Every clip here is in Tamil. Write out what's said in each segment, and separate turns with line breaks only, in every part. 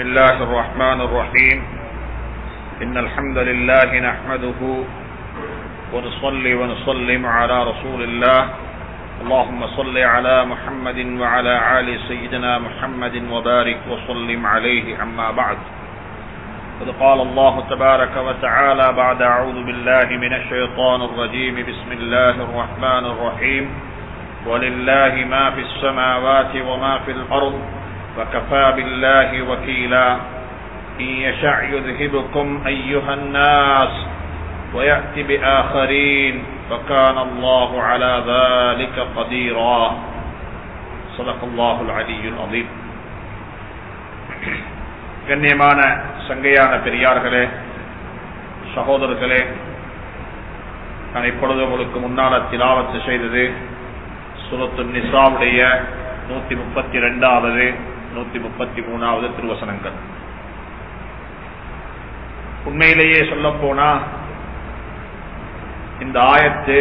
الله الرحمن الرحيم إن الحمد لله نحمده ونصلي ونسلم على رسول الله اللهم صل على محمد وعلى آل سيدنا محمد وبارك وسلم عليه أما بعد قد قال الله تبارك وتعالى بعد أعوذ بالله من الشيطان الرجيم بسم الله الرحمن الرحيم ولله ما في السماوات وما في الأرض وكفى بالله وكيلا إن يشع يذهبكم أيها الناس ويأتي بآخرين وكان الله على ذلك قديرا صدق الله العلي العظيم கண்ணியமான சங்கையான பெரியார்களே சகோதரர்களே நான் இப்பொழுது உங்களுக்கு முன்னால திலாவத்து செய்தது சுரத்து நிசாவுடைய நூத்தி முப்பத்தி ரெண்டாவது நூத்தி முப்பத்தி மூணாவது திருவசனங்கள் உண்மையிலேயே சொல்ல போனா இந்த ஆயத்து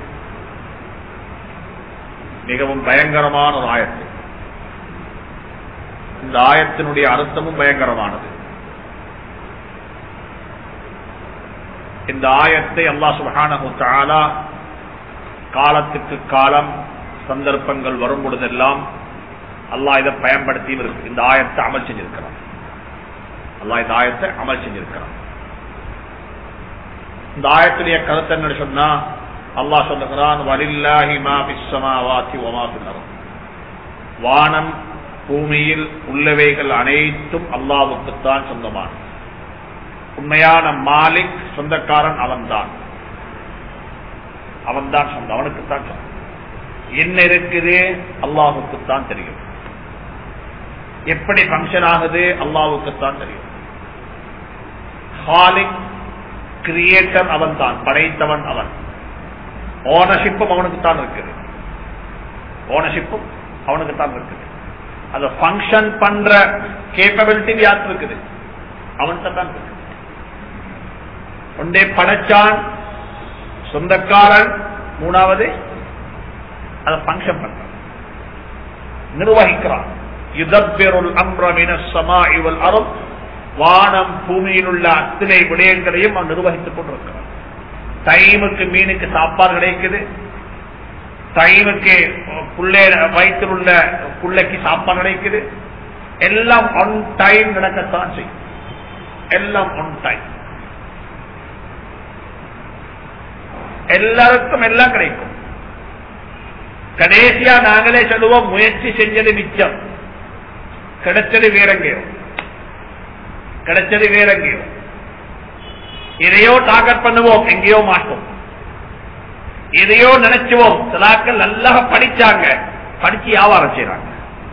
மிகவும் பயங்கரமான ஒரு ஆயத்து இந்த ஆயத்தினுடைய அர்த்தமும் பயங்கரமானது இந்த ஆயத்தை அல்லா சுபஹானஹு தஆலா காலத்துக்கு காலம் சந்தர்ப்பங்கள் வரும் பொழுதெல்லாம் அல்லாஹ் இதை பயன்படுத்தி இந்த ஆயத்தை அமல் செஞ்சிருக்கிறான் அல்லாஹ் இந்த ஆயத்தை அமல் செஞ்சிருக்கிறான் இந்த ஆயத்துடைய கருத்து என்ன சொன்னா அல்லாஹ் சொல்லுகிறான் வலில்லாஹி மா பிஸ்ஸமாவாதி வமா ஃபில் வானம் பூமியில் உள்ளவைகள் அனைத்தும் அல்லாவுக்குத்தான் சொந்தமான உண்மையான மாலிக் சொந்தக்காரன் அவன்தான் அவன்தான் சொந்தம் அவனுக்குத்தான் சொந்தம் என்ன இருக்குது அல்லாஹுக்குத்தான் தெரியும் எப்படி பங்கன் ஆகுது அல்லாவுக்குத்தான் தெரியும் ஹாலிக் கிரியேட்டர் அவன் தான் படைத்தவன் அவன் ஓனர்ஷிப்பும் அவனுக்குத்தான் இருக்குது ஓனர்ஷிப்பும் அவனுக்குத்தான் இருக்குது அது பங்கன் பண்ற கேப்பபிலிட்டி யாருக்கு இருக்குது அவன்கிட்ட தான் இருக்கு ஒன்றே படைச்சான் சொந்தக்காரன் மூணாவது அதை பங்கன் பண்றான் நிர்வகிக்கிறான் யுதப்பெருள் அம்ரமின சமா இவள் அறம் வானம் பூமியில் உள்ள அத்தனை விடயங்களையும் அவன் நிர்வகித்துக் கொண்டிருக்கிறான் டைமுக்கு மீனுக்கு சாப்பாடு கிடைக்குது டைமுக்கு புள்ளே வயிற்றில் உள்ள புள்ளைக்கு சாப்பாடு கிடைக்குது எல்லாம் ஒன் டைம் நடக்கத்தான் செய்யும் எல்லாம் ஒன் டைம் எல்லாருக்கும் எல்லாம் கிடைக்கும் கடைசியா நாங்களே சொல்லுவோம் முயற்சி செஞ்சது மிச்சம் கிடைச்சது வேறங்கேயோ கிடைச்சது வேறங்கேயோ இதையோ டார்கெட் பண்ணுவோம் எங்கேயோ மாட்டோம் எதையோ நினைச்சுவோம் சிலாக்கள் நல்லா படிச்சாங்க படிச்சு வியாபாரம் செய்யறாங்க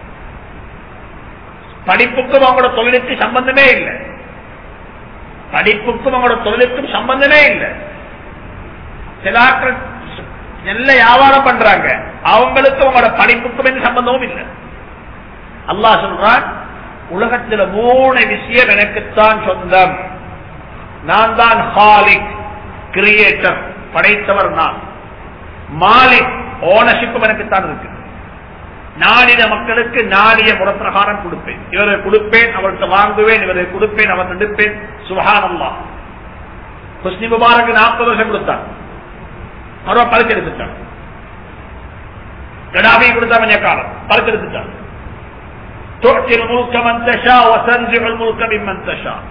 படிப்புக்கும் அவங்களோட தொழிலுக்கு சம்பந்தமே இல்லை படிப்புக்கும் அவங்களோட தொழிலுக்கும் சம்பந்தமே இல்லை சிலாக்கள் நல்ல வியாபாரம் பண்றாங்க அவங்களுக்கும் அவங்களோட படிப்புக்கும் எந்த சம்பந்தமும் இல்லை அல்லா சொல்றான் உலகத்தில் மூணு விஷயம் எனக்குத்தான் சொந்தம் நான் தான் ஹாலிக் கிரியேட்டர் படைத்தவர் நான் மாலிக் ஓனர்ஷிப்பும் எனக்குத்தான் இருக்கு நாடின மக்களுக்கு நாடிய முறப்பிரகாரம் கொடுப்பேன் இவரை கொடுப்பேன் அவர்கிட்ட வாங்குவேன் இவரை கொடுப்பேன் அவர் நடிப்பேன் சுகானம்மா ஹுஸ்னி முபாரக்கு நாற்பது வருஷம் கொடுத்தான் அவர் பறிச்செடுத்துட்டான் கடாபி கொடுத்தா கொஞ்ச காலம் பறிச்செடுத்துட்டான் تؤتي الملك من تشاء وتنزع الملك ممن تشاء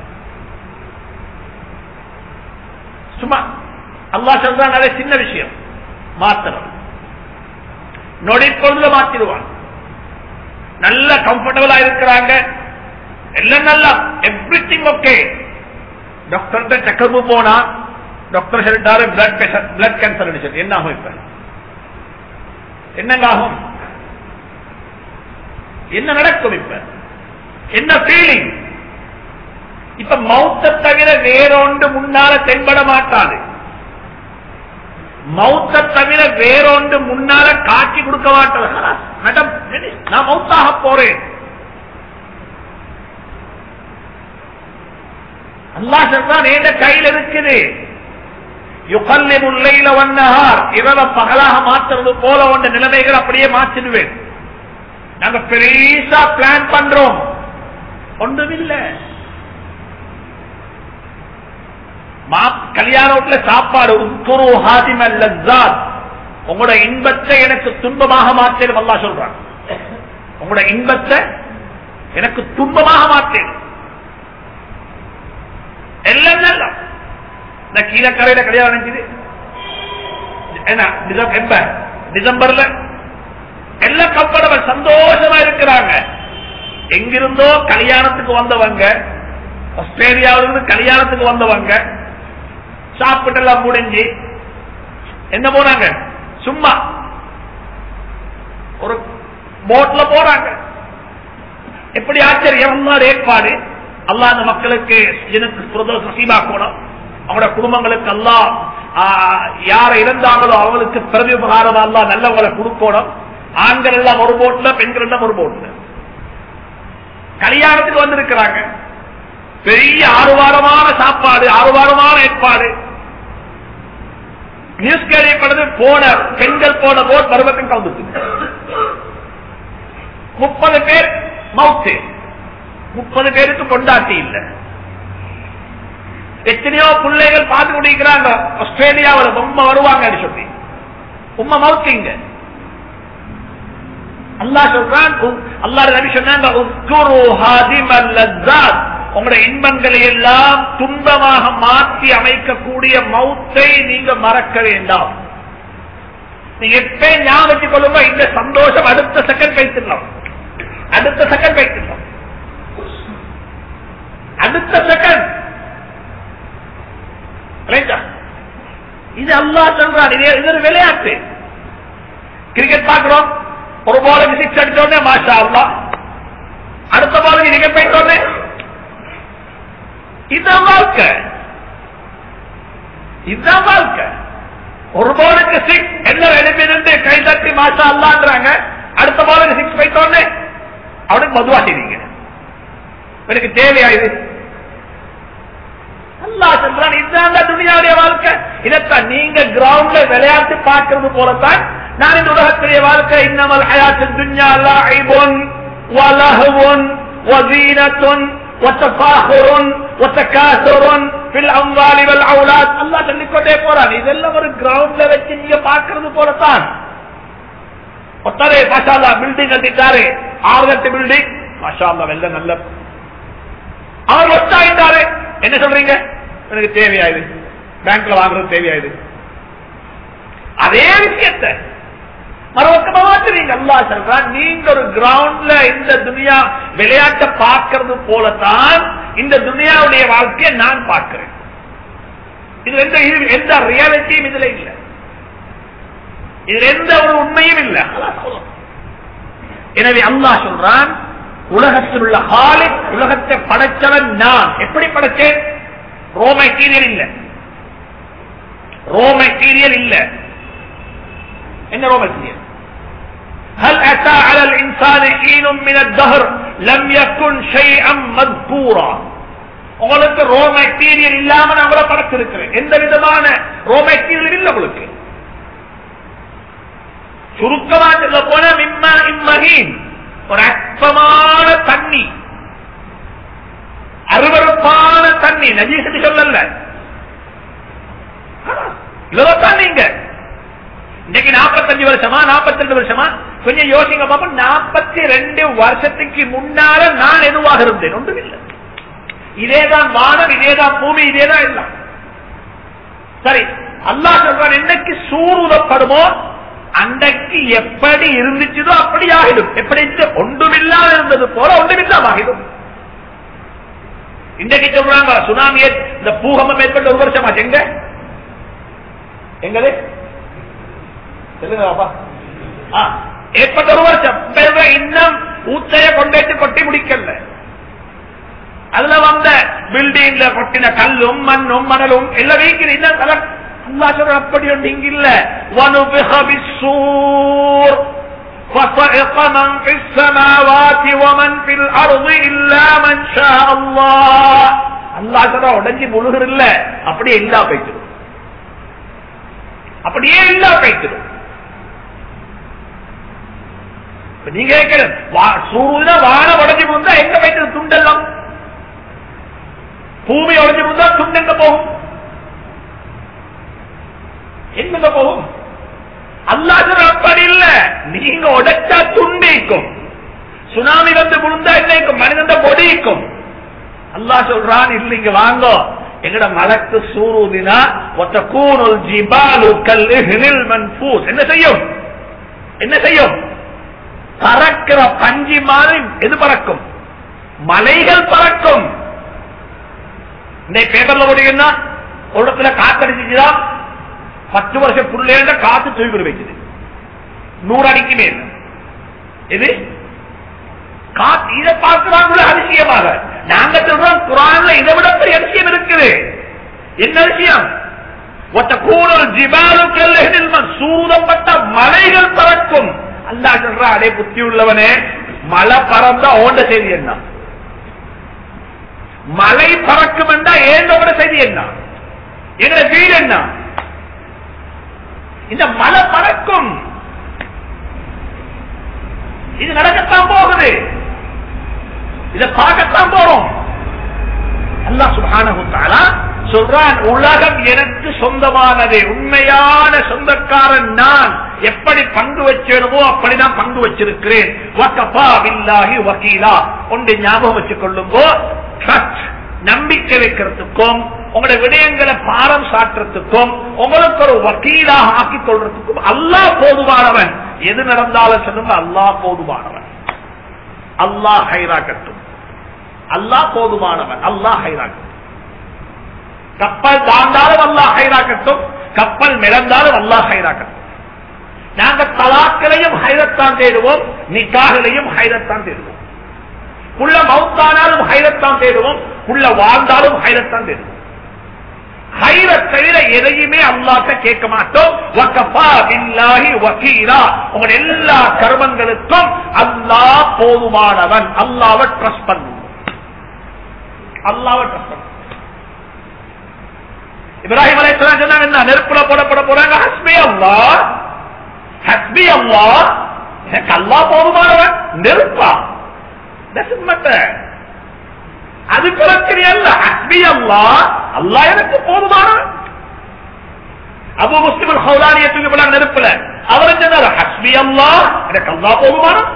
சும்மா அல்லா சொல்றான் அதே சின்ன விஷயம் மாத்திரம் நொடிப்பொழுதுல மாத்திடுவான் நல்ல கம்ஃபர்டபுளா இருக்கிறாங்க எல்லாம் நல்லா everything okay doctor checkup போனா டாக்டர் சொல்லிட்டாரு பிளட் பிரஷர் பிளட் கேன்சர் அடிச்சது என்ன ஆகும் இப்ப என்னங்க ஆகும் என்ன நடக்கும் இப்ப என்ன ஃபீலிங் இப்ப மௌத்த தவிர வேறொன்று முன்னால தென்பட மாட்டாது மௌத்த தவிர வேறொன்று முன்னால காட்சி கொடுக்க மாட்டது மேடம் நான் மௌத்தாக போறேன் அல்லா சொல்றான் எந்த கையில் இருக்குது யுகல்லிமுல்லைல வண்ணஹார் இரவ பகலாக மாற்றுறது போல ஒன்ற நிலைமைகள் அப்படியே மாற்றிடுவேன் நாங்க பெரிசா பிளான் பண்றோம்
ஒன்றுமில்ல மா- கல்யாண வீட்டுல சாப்பாடு உத்குரு ஹாதிம லஸ்ஸாத். உங்களோட இன்பத்தை எனக்கு துன்பமாக மாற்றேன் அல்லா சொல்றான் உங்களோட இன்பத்தை எனக்கு துன்பமாக மாற்றேன் எல்லாம் நல்லா இந்த கீழக்கரையில கல்யாணம் நினைச்சது என்ன டிசம்பர் எப்ப? டிசம்பர்ல எல்லாம் கம்ஃபர்டபுள் சந்தோஷமா இருக்கிறாங்க எங்கிருந்தோ கல்யாணத்துக்கு வந்தவங்க ஆஸ்திரேலியாவிலிருந்து கல்யாணத்துக்கு வந்தவங்க சாப்பிட்டு எல்லாம் முடிஞ்சு என்ன போனாங்க சும்மா ஒரு போட்ல போறாங்க எப்படி ஆச்சரியம் அல்லாஹ் ஏற்பாடு அல்லாஹ் அந்த மக்களுக்கு எனக்கு பிரதோஷம் நசீபாக்கணும் அவங்களோட குடும்பங்களுக்கு அல்லாஹ் ஆ, யாரை இழந்தாங்களோ அவங்களுக்கு பிரதி உபகாரம் அல்லாஹ் நல்லவங்களை கொடுக்கணும் ஆண்கள் எல்லாம் ஒரு போட்ல பெண்கள் எல்லாம் ஒரு போட்ல கல்யாணத்துக்கு வந்திருக்கிறாங்க பெரிய ஆறுவாரமான சாப்பாடு ஆறுவாரமான ஏற்பாடு நியூஸ் கேள்விப்படுது போன பெண்கள் போன போட் பருவத்தில் கலந்துட்டு முப்பது பேர் மவுத்து முப்பது பேருக்கு கொண்டாட்டி இல்ல எத்தனையோ பிள்ளைகள் பார்த்து கொண்டிருக்கிறாங்க ஆஸ்திரேலியாவில் ரொம்ப வருவாங்கன்னு சொல்லி உண்மை மவுத்திங்க அல்லாஹ் சொல்றான் உ- அல்லாஹ் நபி சொன்னாங்க உஸ்குரு ஹாதிமல் லஸ்ஸாத். உங்களுடைய இன்பங்களை எல்லாம் துன்பமாக மாற்றி அமைக்கக்கூடிய மௌத்தை நீங்க மறக்க வேண்டாம் நீங்க எப்ப ஞாபகம் வச்சுக் கொள்ளுங்க இந்த சந்தோஷம் அடுத்த செகண்ட் வைத்துடலாம் அடுத்த செகண்ட் வைத்துடலாம் அடுத்த செகண்ட் இது அல்லாஹ் சொல்றான் இது இது ஒரு விளையாட்டு கிரிக்கெட் பார்க்கிறோம் ஒரு பாலுக்கு சிக்ஸ் அடிச்சோடனே மாஷா அல்லா அடுத்த பாலுக்கு நீங்க போயிட்டோடனே இதுதான் வாழ்க்கை இதுதான் வாழ்க்கை ஒரு பாலுக்கு சிக்ஸ் என்ன எழுப்பிருந்து கை தட்டி மாஷா அல்லான்றாங்க அடுத்த பாலுக்கு சிக்ஸ் போயிட்டோடனே அவனுக்கு மதுவாட்டினீங்க எனக்கு தேவையா இது அல்லாஹ் சொல்றான் இதுதான் துணியாவுடைய வாழ்க்கை இதைத்தான் நீங்க கிரவுண்ட்ல விளையாட்டு பார்க்கறது போலத்தான் நான் இந்த உலகத்துடைய வாழ்க்கை இன்னமல் ஹயாத்து துன்யா லாஇபுன் வலஹுன் வஸீனத்துன் வத்தஃபாஹுருன் வத்தகாசுருன் ஃபில் அம்வாலி வல் அவுலாத் அல்லாஹ் சொல்லிக்கொண்டே போறான் இதெல்லாம் ஒரு கிரவுண்ட்ல வச்சு நீங்க பார்க்கறது போலத்தான் ஒத்தரே மாஷா அல்லாஹ் பில்டிங் கட்டிட்டாரு ஆறு கட்டு பில்டிங் மாஷா அல்லாஹ் வெள்ள நல்ல அவர் ஒத்தாயிட்டாரு என்ன சொல்றீங்க எனக்கு தேவையாயுது பேங்க்ல வாங்குறது தேவையாயுது அதே விஷயத்தை மறுபக்கமா மாத்துறீங்க அல்லா சொல்றான் நீங்க ஒரு கிரவுண்ட்ல இந்த துனியா விளையாட்டை பார்க்கறது போலத்தான் இந்த துனியாவுடைய வாழ்க்கையை நான் பார்க்கிறேன் இது எந்த இது எந்த ரியாலிட்டியும் இதுல இல்ல இதுல எந்த ஒரு உண்மையும் இல்ல எனவே அல்லாஹ் சொல்றான் உலகத்தில் உள்ள ஹாலிக் உலகத்தை படைச்சவன் நான் எப்படி படைச்சேன் ரோ மெட்டீரியல் இல்ல ரோ மெட்டீரியல் இல்ல என்ன ரோ மெட்டீரியல் هل أتى على الإنسان حين من الدهر لم يكن شيئا مذكورا உங்களுக்கு ரோ மெட்டீரியல் இல்லாம நான் உங்களை படைச்சிருக்கிறேன் எந்த விதமான ரோ மெட்டீரியல் இல்லை உங்களுக்கு சுருக்கமா சொல்ல போன மிம்மா இம்மகீன் ஒரு அற்பமான தண்ணி அருவறுப்பான தண்ணி நஜீசத்து சொல்லல இவ்வளவுதான் நீங்க இன்னைக்கு நாற்பத்தஞ்சு வருஷமா நாற்பத்தி ரெண்டு வருஷமா கொஞ்சம் யோசிங்க பாப்போம் நாற்பத்தி ரெண்டு வருஷத்துக்கு முன்னால நான் எதுவாக இருந்தேன் ஒன்றும் இல்லை இதேதான் வானம் இதேதான் பூமி இதேதான் எல்லாம் சரி அல்லாஹ் சொல்றான் என்னைக்கு சூறுதப்படுமோ அன்றைக்கு எப்படி இருந்துச்சதோ அப்படி ஆகிடும் எப்படி ஒன்றுமில்லாத இருந்தது போல ஒன்றுமில்லாம ஆகிடும் இன்றைக்கு சொல்றாங்க சுனாமியை இந்த பூகம்பம் ஏற்பட்ட ஒரு வருஷமா எங்க எங்களே சொல்லுங்க பாப்பா ஆ, ஏற்பட்ட ஒரு வருஷம் இப்ப இன்னும் ஊத்தைய கொண்டேட்டு கொட்டி முடிக்கல அதுல வந்த பில்டிங்ல கொட்டின கல்லும் மண்ணும் மணலும் எல்லாம் வீக்கிற இன்னும் கலர் அல்லாஹ் சொல்ற அப்படி ஒன்று இங்க இல்ல وَنُفِخَ بِالصُّورِ فَصَعِقَ مَنْ فِي السَّمَاوَاتِ وَمَنْ فِي الْأَرْضِ إِلَّا مَنْ شَاءَ اللَّهُ அல்லாஹ் சொல்ற உடஞ்சி முழுகிற இல்ல அப்படியே இல்லா போய்த்திடும் அப்படியே இல்லா போய்த்திடும் இப்ப நீங்க கேட்கிற சூருனா வான உடஞ்சி வந்தா எங்க போய்த்தது துண்டெல்லாம் பூமி உடஞ்சு விழுந்தா துண்டு எங்க போகும் எங்க போகும் அல்லாஹ் அப்படி இல்ல நீங்க உடைச்சா துண்டிக்கும் சுனாமி வந்து விழுந்தா என்னைக்கும் மனிதன் பொடிக்கும் அல்லாஹ் சொல்றான் இல்லைங்க வாங்கோ எங்கட மலக்கு சூருதினா ஒத்த கூணுல் ஜிபாலு கல்லுகளில் மன்பூஸ் என்ன செய்யும் என்ன செய்யும் பறக்கிற பஞ்சி மாதிரி எது பறக்கும் மலைகள் பறக்கும் இன்னைக்கு பேப்பர்ல போட்டீங்கன்னா ஒரு இடத்துல காத்தடிச்சுதான் பத்து வருஷம் புள்ளேண்ட காத்து தூக்கி வைக்குது நூறு அடிக்கு மேல் இது காத்து இதை பார்க்கிறாங்களோ அதிசயமாக நாங்க சொல்றோம் குரான்ல இதை விட பெரிய அதிசயம் இருக்குது என்ன விஷயம் ஒத்த கூடல் ஜிபாலுக்கல் சூதப்பட்ட மலைகள் பறக்கும் அல்லா சொல்ற அதே புத்தி உள்ளவனே மலை பறந்தா ஓண்ட செய்தி என்ன மலை பறக்கும் என்றா ஏந்தோட செய்தி என்ன எங்க வீடு என்ன இந்த மலை பறக்கும் இது நடக்கத்தான் போகுது இதை பார்க்கத்தான் போறோம் அல்லாஹ் சுப்ஹானஹு தஆலா சொல்றான் உலகம் எனக்கு சொந்தமானது உண்மையான சொந்தக்காரன் நான் எப்படி பங்கு வச்சேனமோ அப்படி நான் பங்கு வச்சிருக்கிறேன் வக்கஃபா பில்லாஹி வக்கீலா ஒன்று ஞாபகம் வச்சுக் கொள்ளுங்கோ ட்ரஸ்ட் நம்பிக்கை வைக்கிறதுக்கும் உங்களுடைய விடயங்களை பாரம் சாட்டுறதுக்கும் உங்களுக்கு ஒரு வக்கீலாக ஆக்கிக் கொள்றதுக்கும் அல்லாஹ் போதுமானவன் எது நடந்தாலும் சொல்லுங்க அல்லாஹ் போதுமானவன் அல்லாஹ் ஹைராக்கட்டும் அல்லாஹ் போதுமானவன் அல்லாஹ் ஹைராக்கட்டும் கப்பல் தாண்டாலும் அல்லாஹ் ஹைராக்கட்டும் கப்பல் மிளந்தாலும் அல்லாஹ் ஹைராக்கட்டும் நாங்க தலாக்களையும் ஹைரத்தான் தேடுவோம் நிக்காகளையும் ஹைரத்தான் தேடுவோம் புள்ள மவுத்தானாலும் ஹைரத்தான் தேடுவோம் புள்ள வாழ்ந்தாலும் ஹைரத்தான் தேடுவோம் ஹைர தவிர எதையுமே அல்லாட்ட கேட்க மாட்டோம் வக்கஃபா பில்லாஹி வக்கீலா உங்க எல்லா கர்மங்களுக்கும் அல்லாஹ் போதுமானவன் அல்லாவை ட்ரஸ்ட் பண்ணுவோம் அல்லாவை ட்ரஸ்ட் பண்ணுவோம் இப்ராஹிம் அலைஹிஸ்ஸலாம் சொன்னாங்க என்ன நெருப்புல போடப்பட போறாங்க ஹஸ்பி அல்லாஹ் ஹஸ்பி அல்லாஹ் எனக்கு அல்லாஹ் போதுமானவன் நெருப்பா doesn't matter அது பிரச்சனை அல்ல ஹஸ்பி அல்லாஹ் அல்லாஹ் எனக்கு போதுமானவன் அபு முஸ்லிம் ஹவுலானிய தூக்கி போனாங்க நெருப்புல அவர் சொன்னார் ஹஸ்பி அல்லாஹ் எனக்கு அல்லாஹ் போதுமானவன்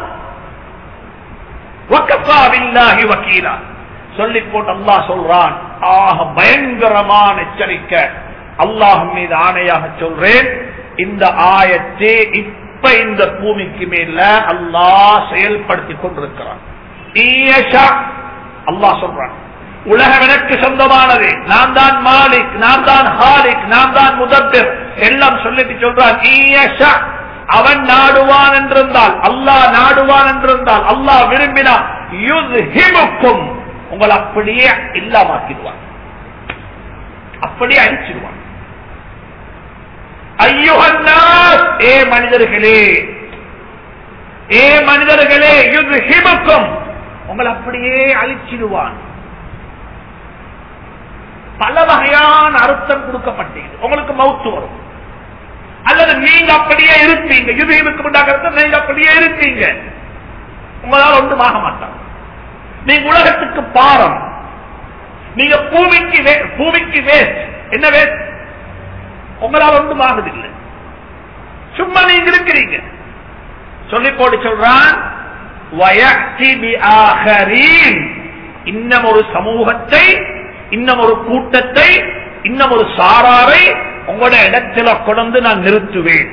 வக்கஃபா பில்லாஹி வக்கீலா சொல்லி போட்டு அல்லாஹ் சொல்றான் ஆக பயங்கரமான எச்சரிக்கை அல்லாஹ் மீது ஆணையாக சொல்றேன் இந்த ஆயத்தை இப்ப இந்த பூமிக்கு மேல அல்லாஹ் செயல்படுத்தி கொண்டிருக்கிறான் ஈயஷா அல்லாஹ் சொல்றான் உலகம் எனக்கு சொந்தமானது நான் தான் மாலிக் நான் தான் ஹாலிக் நான் தான் முதப்பிர் எல்லாம் சொல்லிட்டு சொல்றான் ஈயஷா அவன் நாடுவான் என்றிருந்தால் அல்லாஹ் நாடுவான் என்றிருந்தால் அல்லாஹ் விரும்பினா யுத்ஹிமுக்கும் உங்களை அப்படியே இல்லாமாக்கிடுவான் அப்படியே அழிச்சிடுவான் ஐயுகன்னாஸ் ஏ மனிதர்களே ஏ மனிதர்களே யுத்ஹிமுக்கும் உங்களை அப்படியே அழிச்சிடுவான் பல வகையான அர்த்தம் கொடுக்கப்பட்டது உங்களுக்கு மவுத்து வரும் அல்லது நீங்க அப்படியே இருப்பீங்க யுதயமுக்கு உண்டாகிறது நீங்க அப்படியே இருப்பீங்க உங்களால் ஒன்றும் ஆக மாட்டாங்க நீங்க உலகத்துக்கு பாரம் நீங்க பூமிக்கு வே- பூமிக்கு வேஸ்ட் என்ன வேஸ்ட் உங்களால் ஒன்றும் ஆகுதில்லை சும்மா நீங்க இருக்கிறீங்க சொல்லி போட்டு சொல்றான் வயக்தி பிஆகரீன். இன்னும் ஒரு சமூகத்தை இன்னும் ஒரு கூட்டத்தை இன்னும் ஒரு சாராரை உங்களோட இடத்துல கொண்டு நான் நிறுத்துவேன்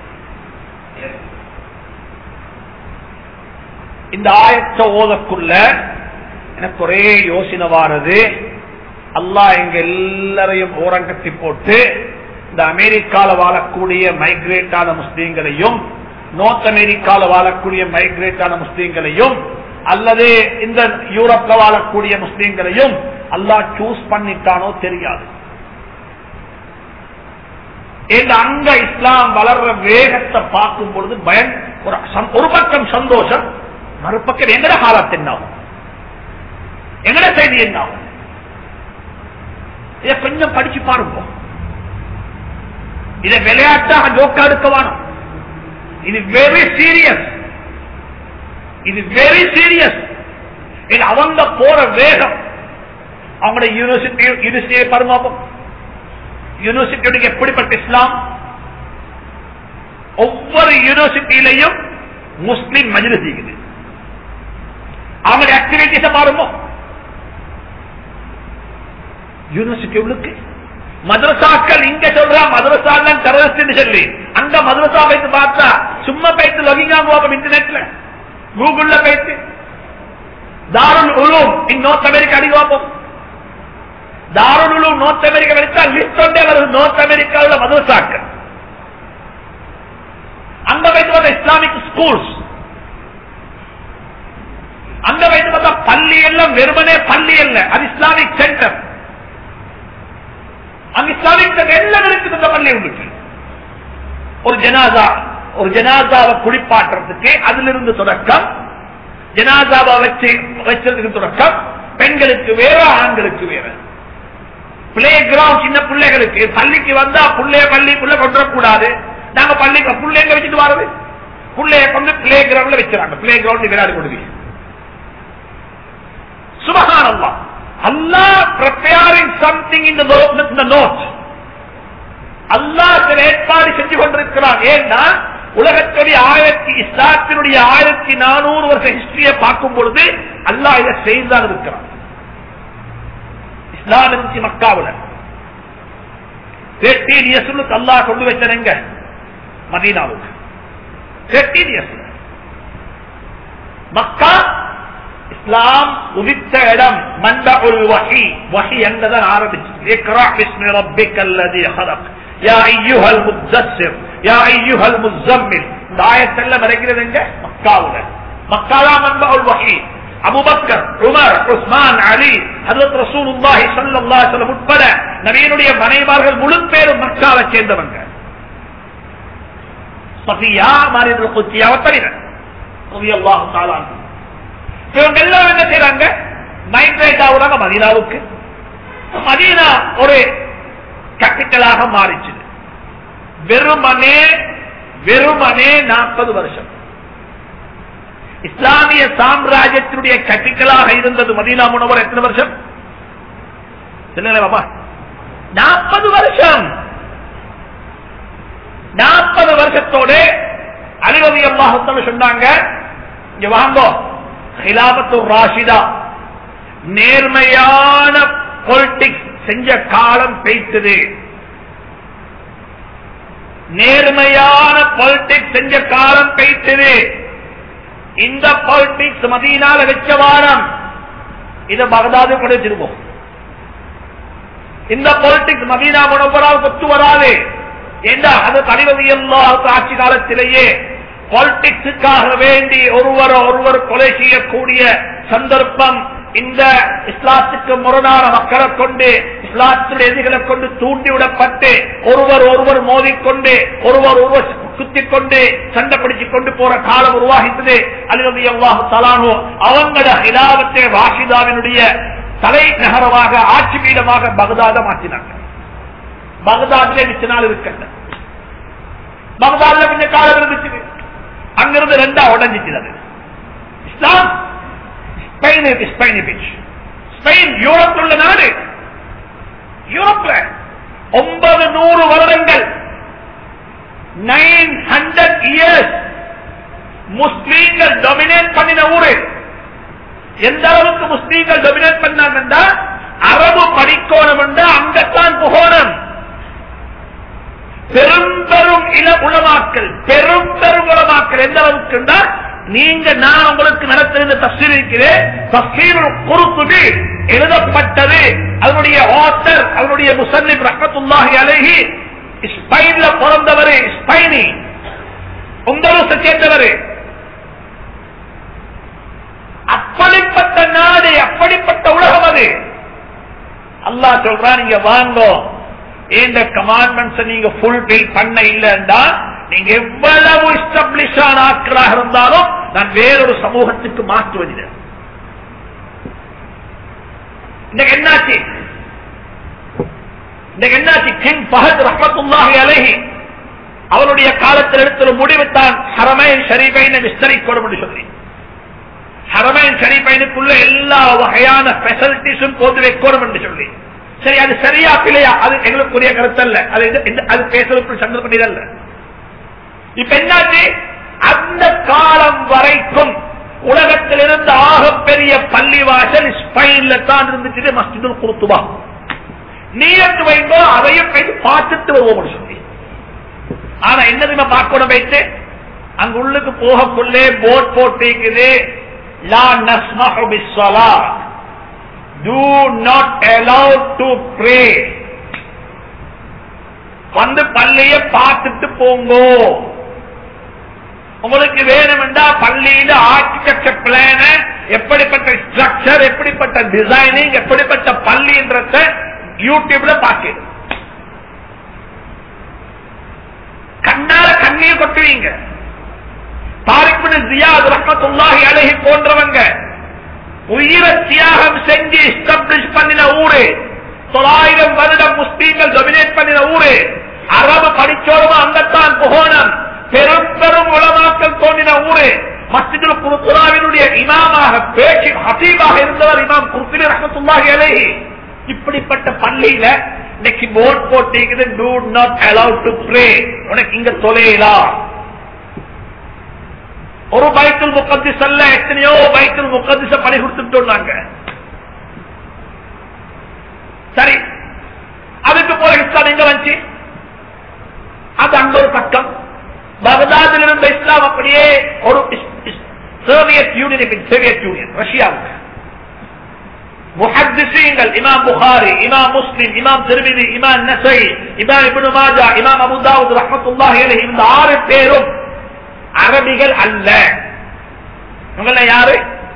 இந்த ஆயத்த ஓதக்குள்ள எனக்கு ஒரே யோசனை வாரது அல்லாஹ் எங்க எல்லாரையும் ஓரங்கட்டி போட்டு இந்த அமெரிக்கால வாழக்கூடிய மைக்ரேட் ஆன முஸ்லீம்களையும் நோர்த் அமெரிக்கால வாழக்கூடிய மைக்ரேட் ஆன முஸ்லீம்களையும் அல்லது இந்த யூரோப்ல வாழக்கூடிய முஸ்லீம்களையும் அல்லாஹ் சூஸ் பண்ணிட்டானோ தெரியாது இந்த அங்க இஸ்லாம் வளர்ற வேகத்தை பார்க்கும் பொழுது பயன் ஒரு சந்- ஒரு பக்கம் சந்தோஷம் மறுபக்கம் எங்கட காலத்து என்ன ஆகும் எங்கட செய்தி என்ன ஆகும் இதை கொஞ்சம் படிச்சு பாருங்க இதை விளையாட்டாக ஜோக்கா எடுக்க வேணும் இது வெரி சீரியஸ் இது வெரி சீரியஸ் இது அவங்க போற வேகம் அவங்களுடைய யூனிவர்சிட்டி யூனிவர்சிட்டியை பருமாபம் யூனிவர்சிட்டியுடைய எப்படிப்பட்ட இஸ்லாம் ஒவ்வொரு யூனிவர்சிட்டியிலையும் முஸ்லிம் மஜ்லிஸ் இருக்குது அவங்களுடைய ஆக்டிவிட்டிஸ பாருங்க யூனிவர்சிட்டி உள்ளுக்கு மதரசாக்கள் இங்க சொல்றா மதரசா டெரரிஸ்ட் சொல்லி அங்க மதரசா போயிட்டு பார்த்தா சும்மா போயிட்டு லொகிங் ஆகுவோம் இன்டர்நெட்ல கூகுள்ல போயிட்டு Darul Uloom in North America அடி பார்ப்போம் தாருல் உலூம் நார்த் அமெரிக்கா எடுத்தா லிஸ்ட் ஒன்றே வருது நார்த் அமெரிக்காவில் மதரசாக்கள் அங்க வைத்து பார்த்தா இஸ்லாமிக் ஸ்கூல்ஸ் அங்க வைத்து பார்த்தா பள்ளி எல்லாம் வெறுமனே பள்ளி அல்ல அது இஸ்லாமிக் சென்டர் அங்க இஸ்லாமிக் சென்டர் எல்லாம் இருக்குது இந்த பள்ளி உங்களுக்கு ஒரு ஜனாதா ஒரு ஜனாதாவை குளிப்பாட்டுறதுக்கு அதிலிருந்து தொடக்கம் ஜனாதாவை வச்சு வச்சதுக்கு தொடக்கம் பெண்களுக்கு வேற ஆண்களுக்கு வேற பிளே கிரவுண்ட் சின்ன பிள்ளைகளுக்கு பள்ளிக்கு வந்தா புள்ளைய பள்ளி புள்ள கொண்டு கூடாது நாங்க பள்ளி புள்ளைங்க வச்சுட்டு வரது புள்ளைய கொண்டு பிளே கிரவுண்ட்ல வச்சுறாங்க பிளே கிரவுண்ட் விளையாடு கொடுங்க சுபகானல்லா அல்லாஹ் preparing something in the note in the note அல்லாஹ் சில ஏற்பாடு செஞ்சு கொண்டிருக்கிறான் ஏன்னா உலகத்துடைய ஆயிரத்தி இஸ்லாத்தினுடைய ஆயிரத்தி நானூறு வருஷ ஹிஸ்டரியை பார்க்கும் பொழுது அல்லாஹ் இதை செய்துதான் இருக்கிறான் இஸ்லாம் இருந்துச்சு மக்காவுல தேர்ட்டீன் இயர்ஸ் அல்லாஹ் கொண்டு வச்சனங்க மதீனாவுக்கு தேர்ட்டீன் இயர்ஸ் மக்கா இஸ்லாம் உதித்த இடம் மண்டபுல் வஹி வஹி என்றதான் ஆரம்பிச்சு இக்ரா பிஸ்மி ரப்பிக்கல் லதி ஹலக் யா ஐயுஹல் முத்தஸ்ஸிர் யா ஐயுஹல் முஸம்மில் இந்த ஆயத்தெல்லாம் இறங்கிறது எங்க மக்காவுல மக்காலா மண்டபுல் வஹி அபுபக்கர் உமர் உஸ்மான் அலி ஹஜரத் ரசூலுல்லாஹி ஸல்லல்லாஹு அலைஹி வஸல்லம் உட்பட நபியினுடைய மனைவார்கள் முழு பேரும் மக்காவை சேர்ந்தவங்க சஃபியா மாரியத்துல் குத்தியாவை தவிர ரலியல்லாஹு தஆலா அன்ஹு இவங்க எல்லாம் என்ன செய்யறாங்க மைக்ரேட் ஆகுறாங்க மதீனாவுக்கு மதீனா ஒரு கேபிட்டலாக மாறிச்சு வெறுமனே வெறுமனே நாற்பது வருஷம் இஸ்லாமிய சாம்ராஜ்யத்தினுடைய கேபிட்டலாக இருந்தது மதீனா முனவர் எத்தனை வருஷம் சொல்லுங்களேன் பாப்பா நாற்பது வருஷம் நாற்பது வருஷத்தோட அலிவதி அல்லாஹத்தம் சொன்னாங்க இங்க வாங்கோ ஹிலாபத்து ராஷிதா நேர்மையான பொலிட்டிக்ஸ் செஞ்ச காலம் பெய்த்தது நேர்மையான பொலிட்டிக்ஸ் செஞ்ச காலம் பெய்த்தது இந்த பொலிட்டிக்ஸ் மதியனால வச்ச வாரம் இத பகதாது கிடைச்சிருவோம் இந்த பொலிட்டிக்ஸ் மதீனா முனவரால் ஒத்து வராது ஏண்டா அது தலைவதி எல்லா ஆட்சி காலத்திலேயே பாலிடிக்ஸுக்காக வேண்டி ஒருவர் ஒருவர் கொலை செய்யக்கூடிய சந்தர்ப்பம் இந்த இஸ்லாத்துக்கு முரணான மக்களை கொண்டு இஸ்லாத்துடைய எதிர்களை கொண்டு தூண்டிவிடப்பட்டு ஒருவர் ஒருவர் மோதிக்கொண்டு ஒருவர் ஒருவர் குத்திக் கொண்டு சண்டை பிடிச்சுக் கொண்டு போற காலம் உருவாகித்தது அல்லது எவ்வாறு தலானோ அவங்கள இலாவத்தை ராஷிதாவினுடைய தலை நகரமாக ஆட்சி பீடமாக பகதாத மாற்றினாங்க பகதாதிலே மிச்ச நாள் இருக்கின்ற பகதாதுல கொஞ்சம் காலம் இருந்துச்சு அங்கிருந்து ரெண்டா உடஞ்சிச்சு அது இஸ்லாம் ஸ்பெயின் ஸ்பெயின் பீச் ஸ்பெயின் யூரோப் உள்ள நாடு யூரோப்ல ஒன்பது நூறு வருடங்கள் நைன் ஹண்ட்ரட் இயர்ஸ் முஸ்லீம்கள் டொமினேட் பண்ணின ஊரு எந்த அளவுக்கு முஸ்லீம்கள் டொமினேட் பண்ணாங்கன்னா அரபு படிக்கோணம் என்றா அங்கத்தான் புகோணம் பெரும் பெரும் இள உளமாக்கல் பெரும் பெரும் உளமாக்கல் எந்த அளவுக்கு நீங்க நான் உங்களுக்கு நடத்திருந்த தஸ்வீர் இருக்கிறேன் தஸ்வீர் குறுத்துபி எழுதப்பட்டது அதனுடைய ஆத்தர் அதனுடைய முசன்னிப் ரஹத்துல்லாஹி அலைஹி ஸ்பெயின்ல பிறந்தவர் ஸ்பெயினி உங்களூசை சேர்ந்தவர் அப்படிப்பட்ட நாடு அப்படிப்பட்ட உலகம் அது அல்லாஹ் சொல்றான் நீங்க வாங்கோ இந்த கமாண்ட்மெண்ட்ஸ் நீங்க ஃபுல்பில் பண்ண இல்லைன்னா நீங்க எவ்வளவு எஸ்டாப்ளிஷ் ஆன ஆட்களாக இருந்தாலும் நான் வேறொரு சமூகத்துக்கு மாற்றுவதில்லை இன்னைக்கு என்னாச்சு இன்னைக்கு என்னாச்சு கிங் பஹத் ரஹமத்துல்லாஹி அலைஹி அவருடைய காலத்தில் எடுத்த ஒரு முடிவு தான் ஹரமைன் ஷரீபைன் விஸ்தரிக்கணும் என்று சொல்லி அரமைன் சரி பையனுக்குள்ள எல்லா வகையான பெசிலிட்டிஸும் போட்டு வைக்கணும் என்று சொல்லி சரி அது சரியா பிள்ளையா அது எங்களுக்குரிய கருத்து அல்ல அது இது- இது- அது பேசுறதுக்கு சந்தர்ப்பம் அல்ல இப்ப என்னாச்சு அந்த காலம் வரைக்கும் உலகத்தில் இருந்த ஆகப்பெரிய பள்ளிவாசல் ஸ்பெயின்ல தான் இருந்துச்சு மஸ்ஜிதுல் குருத்துபா நீயத்து வைங்கோ அதையும் போய் பார்த்துட்டு வருவோம் சொல்லி ஆனா என்னதுமே பார்க்கணும் வைத்து அங்க உள்ளுக்கு போகக்குள்ளே போட் போட்டிருக்குது லா நஸ்மஹு பிஸ்ஸலா do not allow to pray வந்து பள்ளிய பார்த்துட்டு போங்கோ உங்களுக்கு வேணுமெண்டா பள்ளியில ஆர்கிடெக்சர் பிளான எப்படிப்பட்ட ஸ்ட்ரக்சர் எப்படிப்பட்ட டிசைனிங் எப்படிப்பட்ட பள்ளின்றத யூடியூப்ல பார்க்க கண்ணால கண்ணீர் கொட்டுவீங்க தாரிக் ஜியாத் ரஹமத்துல்லாஹி அலைஹி போன்றவங்க உயிரை தியாகம் செஞ்சு எஸ்டாப்ளிஷ் பண்ணின ஊரு தொள்ளாயிரம் வருடம் முஸ்லீம்கள் டொமினேட் பண்ணின ஊரு அரபு படிச்சோருமா அங்கத்தான் புகோணம் பெரும் பெரும் உலமாக்கள் தோன்றின ஊரு மஸ்ஜிதுல் குருத்துராவினுடைய இமாமாக பேச்சு ஹசீபாக இருந்தவர் இமாம் குர்த்திலி ரஹமத்துல்லாஹி அலைஹி இப்படிப்பட்ட பள்ளியில இன்னைக்கு போர்ட் போட்டிருக்குது do not allow to pray உனக்கு இங்க தொலையலாம் ஒரு பைத்துல் முக்கத்திஸ் அல்ல எத்தனையோ பைத்துல் முக்கத்திச பணி கொடுத்துட்டு சரி அதுக்கு போற இஸ்லாம் எங்க வந்துச்சு அது அங்க ஒரு பக்கம் பகதாதில் இருந்த இஸ்லாம் அப்படியே ஒரு சோவியத் யூனியன் சோவியத் யூனியன் ரஷ்யாவுக்கு முஹத்திசீங்கள் இமாம் புகாரி இமாம் முஸ்லிம் இமாம் திருமிதி இமாம் நசை இமாம் இப்னு மாஜா இமாம் அபுதாவுத் ரஹ்மத்துல்லாஹி அலைஹி இந்த ஆறு பேரும் அரபிகள் அல்ல இவங்கள யாரு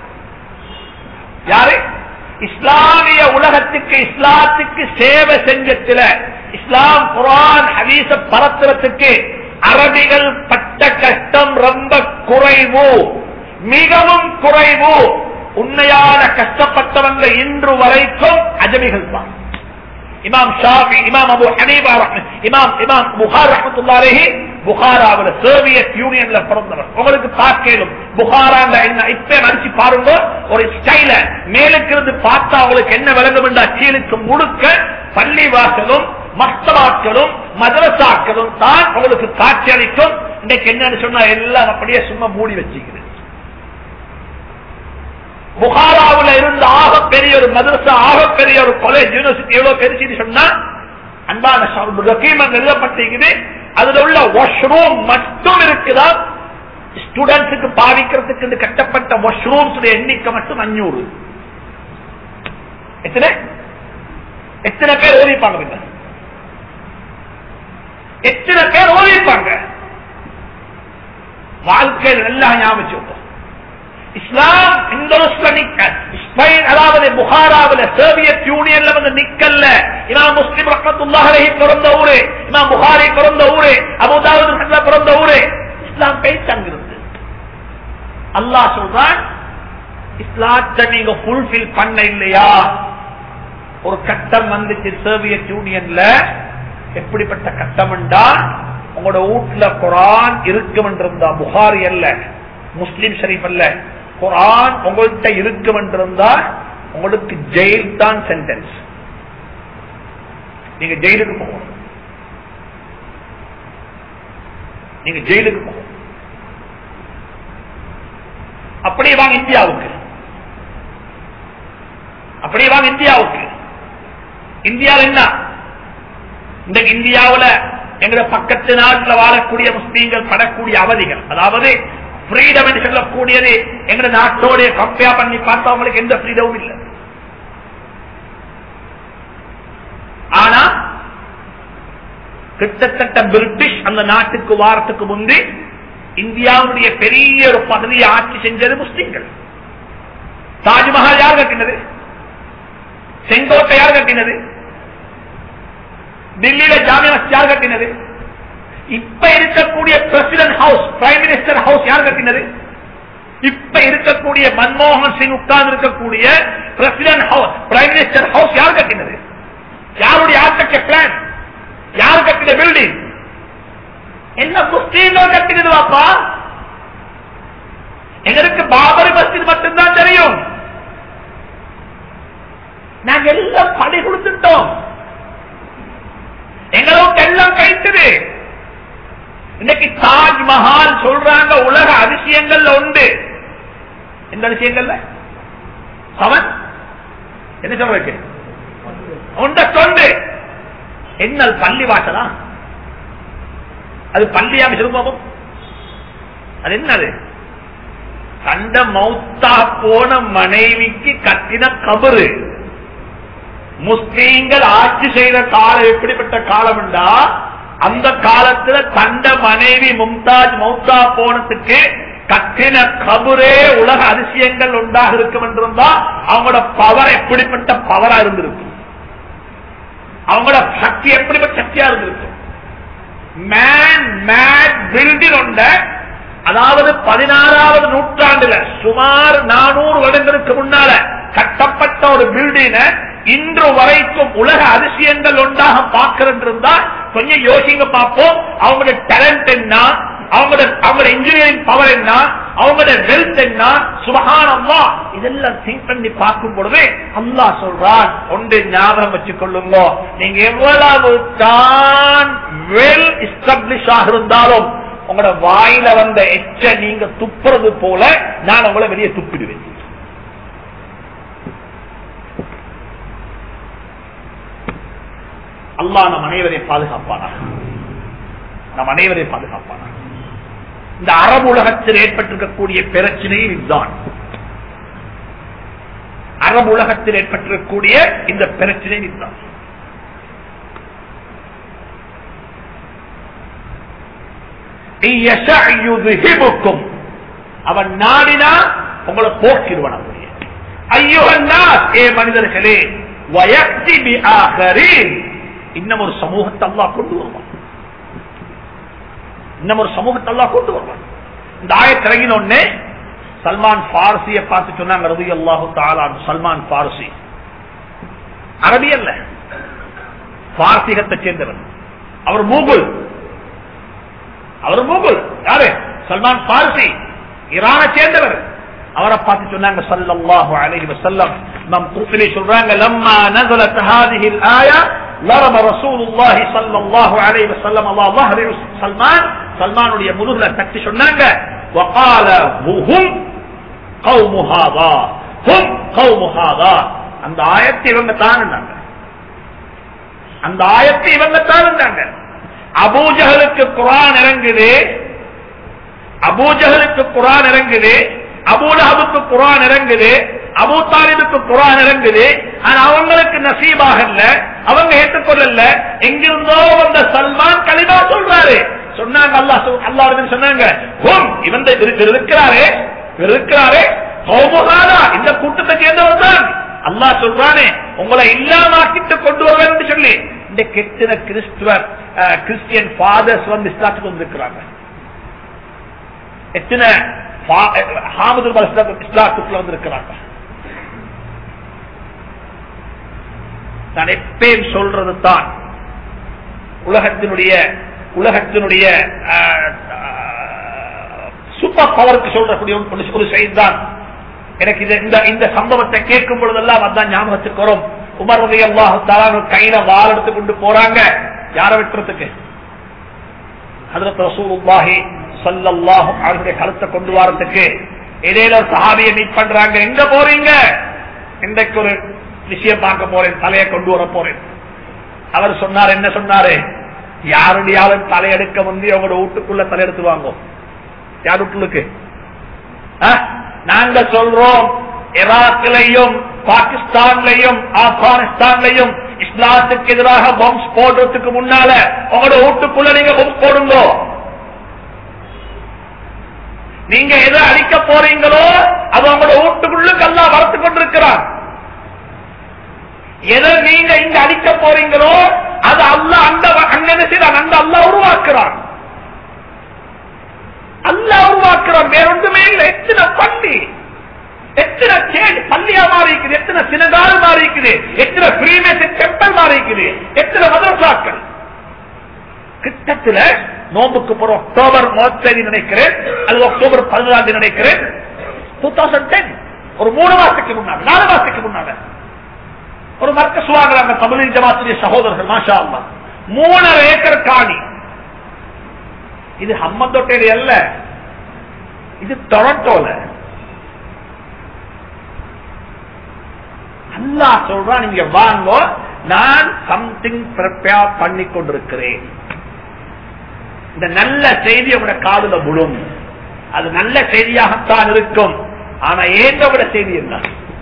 யாரு இஸ்லாமிய உலகத்துக்கு இஸ்லாத்துக்கு சேவை செஞ்சத்துல இஸ்லாம் குரான் ஹதீச பரத்துறதுக்கு அரபிகள் பட்ட கஷ்டம் ரொம்ப குறைவு மிகவும் குறைவு உண்மையான கஷ்டப்பட்டவங்க இன்று வரைக்கும் அஜமிகள் தான் இமாம் ஷாஃபி இமாம் அபு ஹனீபா ரஹ்ம- இமாம் இமாம் புகார் ரஹ்மத்துல்லாஹி புகாராவில் சோவியத் யூனியன்ல பிறந்தவர் உங்களுக்கு பார்க்கலும் புகாரால என்ன இப்ப நடிச்சு பாருங்க ஒரு ஸ்டைல மேலுக்கு இருந்து பார்த்தா உங்களுக்கு என்ன விளங்கும் என்றா கீழுக்கு முழுக்க பள்ளி வாசலும் மஸ்தவாக்களும் மதரசாக்களும் தான் உங்களுக்கு காட்சி அளிக்கும் இன்னைக்கு என்னன்னு சொன்னா எல்லாம் அப்படியே சும்மா மூடி வச்சுக்கிறது புகாராவுல இருந்த ஆக பெரிய ஒரு மதரசா ஆக பெரிய ஒரு காலேஜ் யூனிவர்சிட்டி எவ்வளவு பெருசுன்னு சொன்னா அன்பான ரகீமன் எழுதப்பட்டிருக்குது அதுல உள்ள வாஷ்ரூம் மட்டும் இருக்குதா ஸ்டூடெண்ட்ஸுக்கு பாவிக்கிறதுக்கு இந்த கட்டப்பட்ட வாஷ்ரூம்ஸ் எண்ணிக்கை மட்டும் அஞ்சூறு எத்தனை எத்தனை பேர் ஓதிப்பாங்க பின்ன? எத்தனை பேர் ஓதிப்பாங்க வாழ்க்கையில் நல்லா ஞாபகம் வச்சுக்கோ. இஸ்லாம் இந்தோஸ்ல நிக்க ஸ்பெயின் அதாவது புகாராவில் சோவியத் யூனியன்ல வந்து நிக்கல்ல இமாம் முஸ்லிம் ரஹமத்துல்லாஹி பிறந்த ஊரு இமாம் புகாரி பிறந்த ஊரு அபுதாவுது பிறந்த ஊரு இஸ்லாம் பேச்சங்கிருந்து அல்லாஹ் சொல்றான் இஸ்லாத்தை நீங்க ஃபுல்பில் பண்ண இல்லையா ஒரு கட்டம் வந்துச்சு சோவியத் யூனியன்ல எப்படிப்பட்ட கட்டம் உங்களோட வீட்டுல குரான் இருக்கும் என்றிருந்தா புகாரி அல்ல முஸ்லிம் ஷரீப் அல்ல குரான் உங்கள்கிட்ட இருக்கும் என்றிருந்தா உங்களுக்கு ஜெயில் தான் சென்டென்ஸ் நீங்க ஜெயிலுக்கு போகணும் நீங்க ஜெயிலுக்கு போகணும் அப்படியே வாங்க இந்தியாவுக்கு அப்படியே வாங்க இந்தியாவுக்கு இந்தியாவில் என்ன இந்த இந்தியாவுல எங்க பக்கத்து நாட்டில் வாழக்கூடிய முஸ்லீம்கள் படக்கூடிய அவதிகள் அதாவது ஃப்ரீடம் என்று சொல்லக்கூடியது எங்க நாட்டோட கம்பேர் பண்ணி பார்த்தா அவங்களுக்கு எந்த ஃப்ரீடமும் இல்லை ஆனா கிட்டத்தட்ட பிரிட்டிஷ் அந்த நாட்டுக்கு வாரத்துக்கு முந்தி இந்தியாவுடைய பெரிய ஒரு பகுதியை ஆட்சி செஞ்சது முஸ்லீம்கள் தாஜ்மஹால் யார் கட்டினது செங்கோட்டை யார் கட்டினது டெல்லியில ஜாமியா மஸ்ஜித் யார் கட்டினது இப்ப இருக்கக்கூடிய president house prime minister house யார் கட்டினது இப்ப இருக்கக்கூடிய மன்மோகன் சிங் உட்கார்ந்து இருக்கக்கூடிய president house prime minister house யார் கட்டினது யாருடைய ஆர்கிடெக்சர் பிளான் யார் கட்டின பில்டிங் என்ன முஸ்லீம்கள் கட்டினது வாப்பா எங்களுக்கு பாபரி மஸ்ஜித் மட்டும்தான் தெரியும் நாங்க எல்லாம் படி கொடுத்துட்டோம் எங்களுக்கு எல்லாம் கைத்துது இன்னைக்கு தாஜ்மஹால் சொல்றாங்க உலக அதிசயங்கள்ல உண்டு எந்த அதிசயங்கள்ல அவன் என்ன சொல்றதுக்கு உண்ட தொண்டு என்னல் பள்ளி வாசலா அது பள்ளியாக சிறுமமும் அது என்னது கண்ட மௌத்தா போன மனைவிக்கு கட்டின கபரு முஸ்லீம்கள் ஆட்சி செய்த காலம் எப்படிப்பட்ட காலம் என்றா அந்த காலத்துல தண்ட மனைவி மும்தாஜ் மௌத்தா போனதுக்கு கட்டின கபரே உலக அதிசயங்கள் உண்டாக இருக்கும் என்றிருந்தா அவங்களோட பவர் எப்படிப்பட்ட பவரா இருந்திருக்கும் அவங்களோட சக்தி எப்படிப்பட்ட சக்தியா இருந்திருக்கும் மேன் மேட் பில்டிங் உண்ட அதாவது பதினாறாவது நூற்றாண்டுல சுமார் நானூறு வருடங்களுக்கு முன்னால கட்டப்பட்ட ஒரு பில்டிங்க இன்று வரைக்கும் உலக அதிசயங்கள் ஒன்றாக பார்க்கிறா கொஞ்சம் யோசிங்க பார்ப்போம் அவங்களோட டேலண்ட் என்ன அவங்களோட அவங்களோட இன்ஜினியரிங் பவர் என்ன அவங்களோட வெல்த் என்ன சுபகானம்மா இதெல்லாம் திங்க் பண்ணி பார்க்கும் பொழுது அல்லா சொல்றான் ஒன்று ஞாபகம் வச்சுக் கொள்ளுங்க நீங்க எவ்வளவு தான் வெல் எஸ்டாப்ளிஷ் ஆக இருந்தாலும் உங்களோட வாயில வந்த எச்ச நீங்க துப்புறது போல நான் உங்களை வெளியே துப்பிடுவேன் அல்லா நம் அனைவரை பாதுகாப்பானா நம் அனைவரை பாதுகாப்பானா இந்த அரபு உலகத்தில் ஏற்பட்டிருக்கக்கூடிய பிரச்சனையும் இதுதான் அரபு உலகத்தில் ஏற்பட்டிருக்கக்கூடிய இந்த பிரச்சனை இதுதான் யுதுஹிபுக்கும் அவன் நாடினா உங்களை போக்கிடுவன் அப்படியே ஐயோன்னா ஏ மனிதர்களே வயக்தி பி ஆகரீன் இன்னும் ஒரு சமூகத்தை அல்லா கொண்டு வருவான் இன்னும் ஒரு சமூகத்தை அல்லா கொண்டு வருவான் இந்த ஆயத்திறங்கின உடனே சல்மான் பாரசிய பார்த்து சொன்னாங்க ரவி அல்லாஹு தாலான் சல்மான் பாரசி அரபி அல்ல பாரசீகத்தை சேர்ந்தவர் அவர் மூகுல் அவர் மூகுல் யாரு சல்மான் பாரசி ஈரானை சேர்ந்தவர் அவரை பார்த்து சொன்னாங்க சல்லல்லாஹு அலைஹி வஸல்லம் நம் குர்த்திலே சொல்றாங்க லம்மா நஸலத் ஹாதிஹி الآية ضرب رسول الله صلى الله عليه وسلم على ظهر سلمان சல்மானுடைய முதுகுல தட்டி சொன்னாங்க وقال هم قوم هذا هم قوم هذا அந்த ஆயத்தை இவங்க தான் அந்த ஆயத்தை இவங்க தான் அபூஜகலுக்கு குரான் இறங்குது அபூஜகலுக்கு குரான் இறங்குது அபூலஹபுக்கு குரான் இறங்குது அபூ தாலிபுக்கு குரான் இறங்குது ஆனா அவங்களுக்கு நசீபாக இல்ல அவங்க ஏற்றுக்கொள்ளல எங்கிருந்தோ வந்த சல்மான் கலிமா சொல்றாரு சொன்னாங்க அல்லா அல்லா சொன்னாங்க ஹோம் இவன் இருக்கிறாரே இருக்கிறாரே ஹோமுகாரா இந்த கூட்டத்தை சேர்ந்தவர் தான் அல்லா சொல்றானே உங்களை இல்லாமாக்கிட்டு கொண்டு வருவேன் சொல்லி இந்த கெட்டின கிறிஸ்துவர் கிறிஸ்டியன் ஃபாதர்ஸ் வந்து இஸ்லாத்துக்கு வந்திருக்கிறாங்க எத்தனை இஸ்லாத்துக்குள்ள வந்திருக்கிறாங்க நான் எப்பயும் சொல்றது தான் உலகத்தினுடைய உலகத்தினுடைய சூப்பர் பவருக்கு சொல்றக்கூடிய ஒரு செய்தி தான் எனக்கு இந்த இந்த சம்பவத்தை கேட்கும் பொழுதெல்லாம் அதான் ஞாபகத்துக்கு வரும் உமர் உதய அல்லாஹு கையில வால் எடுத்து கொண்டு போறாங்க யாரை வெட்டுறதுக்கு அதுல ரசூலுல்லாஹி சல்லல்லாஹு அவருடைய கருத்தை கொண்டு வரதுக்கு இடையில ஒரு சஹாபியை மீட் பண்றாங்க எங்க போறீங்க இன்றைக்கு ஒரு விஷயம் பார்க்க போறேன் தலையை கொண்டு வர போறேன் அவர் சொன்னார் என்ன சொன்னாரு யாருடையாவது தலையெடுக்க வந்து அவங்களோட வீட்டுக்குள்ள தலையெடுத்து வாங்கும் யார் வீட்டுக்கு நாங்க சொல்றோம் ஈராக்கிலையும் பாகிஸ்தான்லையும் ஆப்கானிஸ்தான்லையும் இஸ்லாத்துக்கு எதிராக பம்ஸ் போடுறதுக்கு முன்னால உங்களோட வீட்டுக்குள்ள நீங்க பம்ஸ் போடுங்க நீங்க எதை அழிக்க போறீங்களோ அது உங்களோட வீட்டுக்குள்ளுக்கு எல்லாம் வளர்த்து கொண்டிருக்கிறார் எதை நீங்க இங்க அழிக்க போறீங்களோ அது அல்ல அந்த அண்ணன் செய்தான் அந்த அல்ல உருவாக்குறான் அல்ல உருவாக்குறான் வேற ஒன்றுமே இல்லை எத்தனை பள்ளி எத்தனை சேஞ்ச் பள்ளியா மாறி இருக்குது எத்தனை சினகால் மாறி இருக்குது எத்தனை பிரீமேசன் டெம்பிள் மாறி இருக்குது எத்தனை மதரசாக்கள் கிட்டத்துல நோம்புக்கு போற அக்டோபர் முப்பத்தி நினைக்கிறேன் அது அக்டோபர் பதினாறு நினைக்கிறேன் டூ தௌசண்ட் டென் ஒரு மூணு மாசத்துக்கு முன்னால நாலு மாசத்துக்கு முன்னால ஒரு மர்க்கஸ் வாங்குறாங்க தமிழின் ஜமாத்துடைய சகோதரர்கள் மாஷா அல்லா மூணரை ஏக்கர் காணி இது ஹம்மந்தொட்டேரி அல்ல இது டொரண்டோல அல்லா சொல்றான் நீங்க வாங்கோ நான் சம்திங் ப்ரிப்பேர் பண்ணி கொண்டிருக்கிறேன் இந்த நல்ல செய்தி உங்களோட காதுல விழும் அது நல்ல செய்தியாகத்தான் இருக்கும் ஆனா ஏங்க விட செய்தி என்ன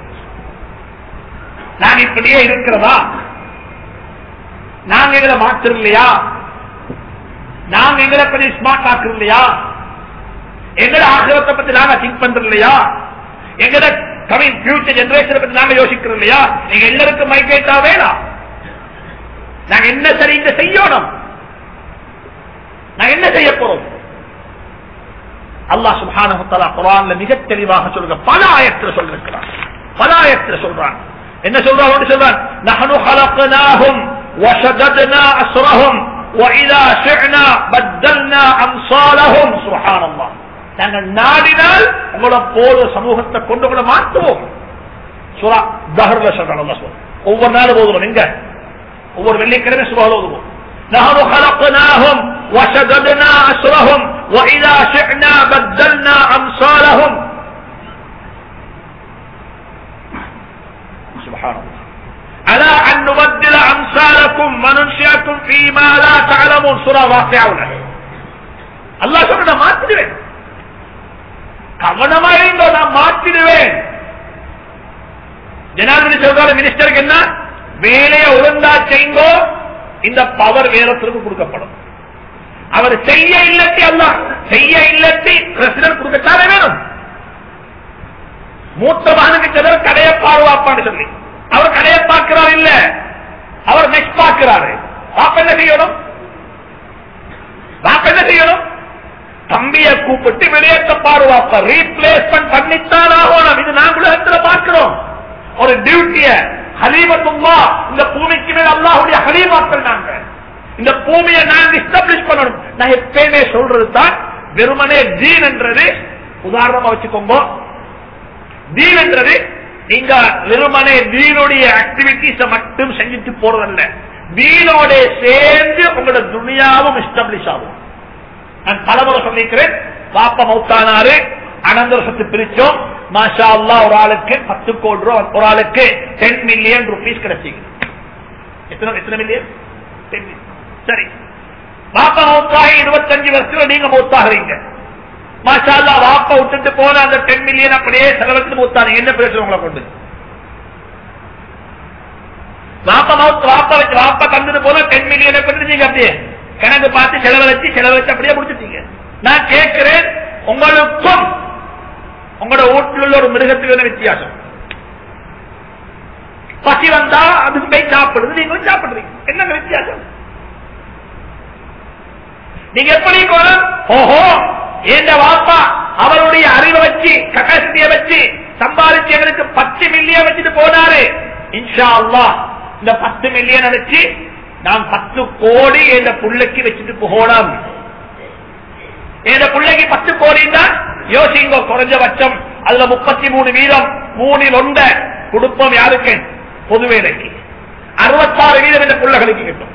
நான் இப்படியே இருக்கிறதா நாங்க எங்களை மாற்றம் இல்லையா நாங்க எங்களை பத்தி ஸ்மார்ட் ஆக்குறது இல்லையா எங்கட ஆசிரத்தை பத்தி நாங்க திங்க் பண்றது இல்லையா எங்கட கமிங் பியூச்சர் ஜெனரேஷனை பத்தி நாங்க யோசிக்கிறோம் இல்லையா நீங்க எல்லாருக்கும் மைக்கேட்டா வேணாம் நாங்க என்ன சரி இந்த செய்யணும் நான் என்ன செய்ய போறோம் அல்லாஹ் சுப்ஹானஹு தஆலா குர்ஆன்ல மிக தெளிவாக சொல்ற பல ஆயத்துல சொல்லிருக்கிறான் பல ஆயத்துல சொல்றான் என்ன சொல்றான் ஒன்று சொல்றான் நஹனு خلقناهم وشددنا اسرهم واذا شئنا بدلنا امثالهم سبحان الله நாங்கள் நாடினால் உங்களோட போல சமூகத்தை கொண்டு உங்களை மாற்றுவோம் சுரா தஹர்ல சொல்றான் அல்லாஹ் சொல்றான் ஒவ்வொரு நாளும் ஓதுவோம் எங்க ஒவ்வொரு வெள்ளிக்கிழமை சுபால ஓதுவோம் نحن خلقناهم وشددنا أسرهم وإذا شئنا بدلنا أمثالهم سبحان الله ألا أن نبدل أمثالكم وننشئكم فيما لا تعلمون سورة واقعون அல்லாஹ் சொல்ற நான் மாத்திடுவேன் கவனமா இருந்தோ நான் மாத்திடுவேன் ஜனாதிபதி சொல்றாரு மினிஸ்டருக்கு என்ன வேலையை ஒழுங்கா செய்யுங்கோ இந்த பவர் வேறத்திற்கு கொடுக்கப்படும் அவர் செய்ய இல்லத்தி அல்ல செய்ய இல்லத்தி பிரசிடன்ட் கொடுக்கத்தானே வேணும் மூத்த மகனுக்கு சிலர் கடையை பாதுகாப்பான்னு சொல்லி அவர் கடையை பார்க்கிறார் இல்ல அவர் நெக்ஸ்ட் பார்க்கிறாரு பாப்ப என்ன செய்யணும் பாப்ப என்ன செய்யணும் தம்பிய கூப்பிட்டு வெளியேற்ற பாதுகாப்ப ரீப்ளேஸ்மெண்ட் பண்ணித்தான் ஆகணும் இது நாங்க உலகத்துல பார்க்கிறோம் ஒரு டியூட்டிய ஹலீமத்துல்லா இந்த பூமிக்கு மேல அல்லாஹுடைய ஹலீமாக்கள் நாங்க இந்த பூமியை நாங்க எஸ்டாப்ளிஷ் பண்ணணும் நான் எப்பயுமே சொல்றது தான் வெறுமனே தீன் என்றது உதாரணமா வச்சுக்கோங்க தீன் என்றது நீங்க வெறுமனே தீனுடைய ஆக்டிவிட்டிஸ மட்டும் செஞ்சுட்டு போறதல்ல தீனோட சேர்ந்து உங்களோட துணியாவும் எஸ்டாப்ளிஷ் ஆகும் நான் பலமுறை சொல்லிக்கிறேன் பாப்பா மௌத்தானாரு அனந்தர சொத்து பிரிச்சோம் மாஷா அல்லா ஒரு ஆளுக்கு பத்து கோடி ரூபாய் ஒரு ஆளுக்கு டென் மில்லியன் ருபீஸ் கிடைச்சிங்க எத்தனை எத்தனை மில்லியன் டென் சரி பாப்பா மௌத்தாகி இருபத்தஞ்சு வருஷத்துல நீங்க மௌத்தாகிறீங்க மாஷா அல்லா வாப்பா விட்டுட்டு போன அந்த டென் மில்லியன் அப்படியே செலவழித்து மௌத்தானீங்க என்ன பேசுற உங்களை கொண்டு வாப்பா மௌத் வாப்பா வச்சு வாப்பா தந்தது போல டென் மில்லியனை கொண்டு நீங்க அப்படியே கணக்கு பார்த்து செலவழிச்சு செலவழிச்சு அப்படியே முடிச்சுட்டீங்க நான் கேட்கிறேன் உங்களுக்கும் உங்களோட வீட்டில் உள்ள ஒரு மிருகத்துக்கு என்ன வித்தியாசம் பசி வந்தா அதுக்கு போய் சாப்பிடுறது நீங்களும் சாப்பிடுறீங்க என்னங்க வித்தியாசம் நீங்க எப்படி இருக்கணும் ஓஹோ ஏண்ட வாப்பா அவருடைய அறிவை வச்சு கப்பாசிட்டியை வச்சு சம்பாதிச்சு எங்களுக்கு பத்து மில்லியன் வச்சுட்டு போனாரு இன்ஷா அல்லாஹ் இந்த பத்து மில்லியன் அடிச்சு நான் பத்து கோடி என்ற புள்ளைக்கு வச்சுட்டு போகணும் என்ற பிள்ளைக்கு பத்து கோடி தான் யோசிங்கோ குறைஞ்சபட்சம் அதுல முப்பத்தி மூணு வீதம் மூணில் ஒன்ற குடும்பம் யாருக்கு பொது வேலைக்கு அறுபத்தாறு வீதம் இந்த பிள்ளைகளுக்கு கிட்டும்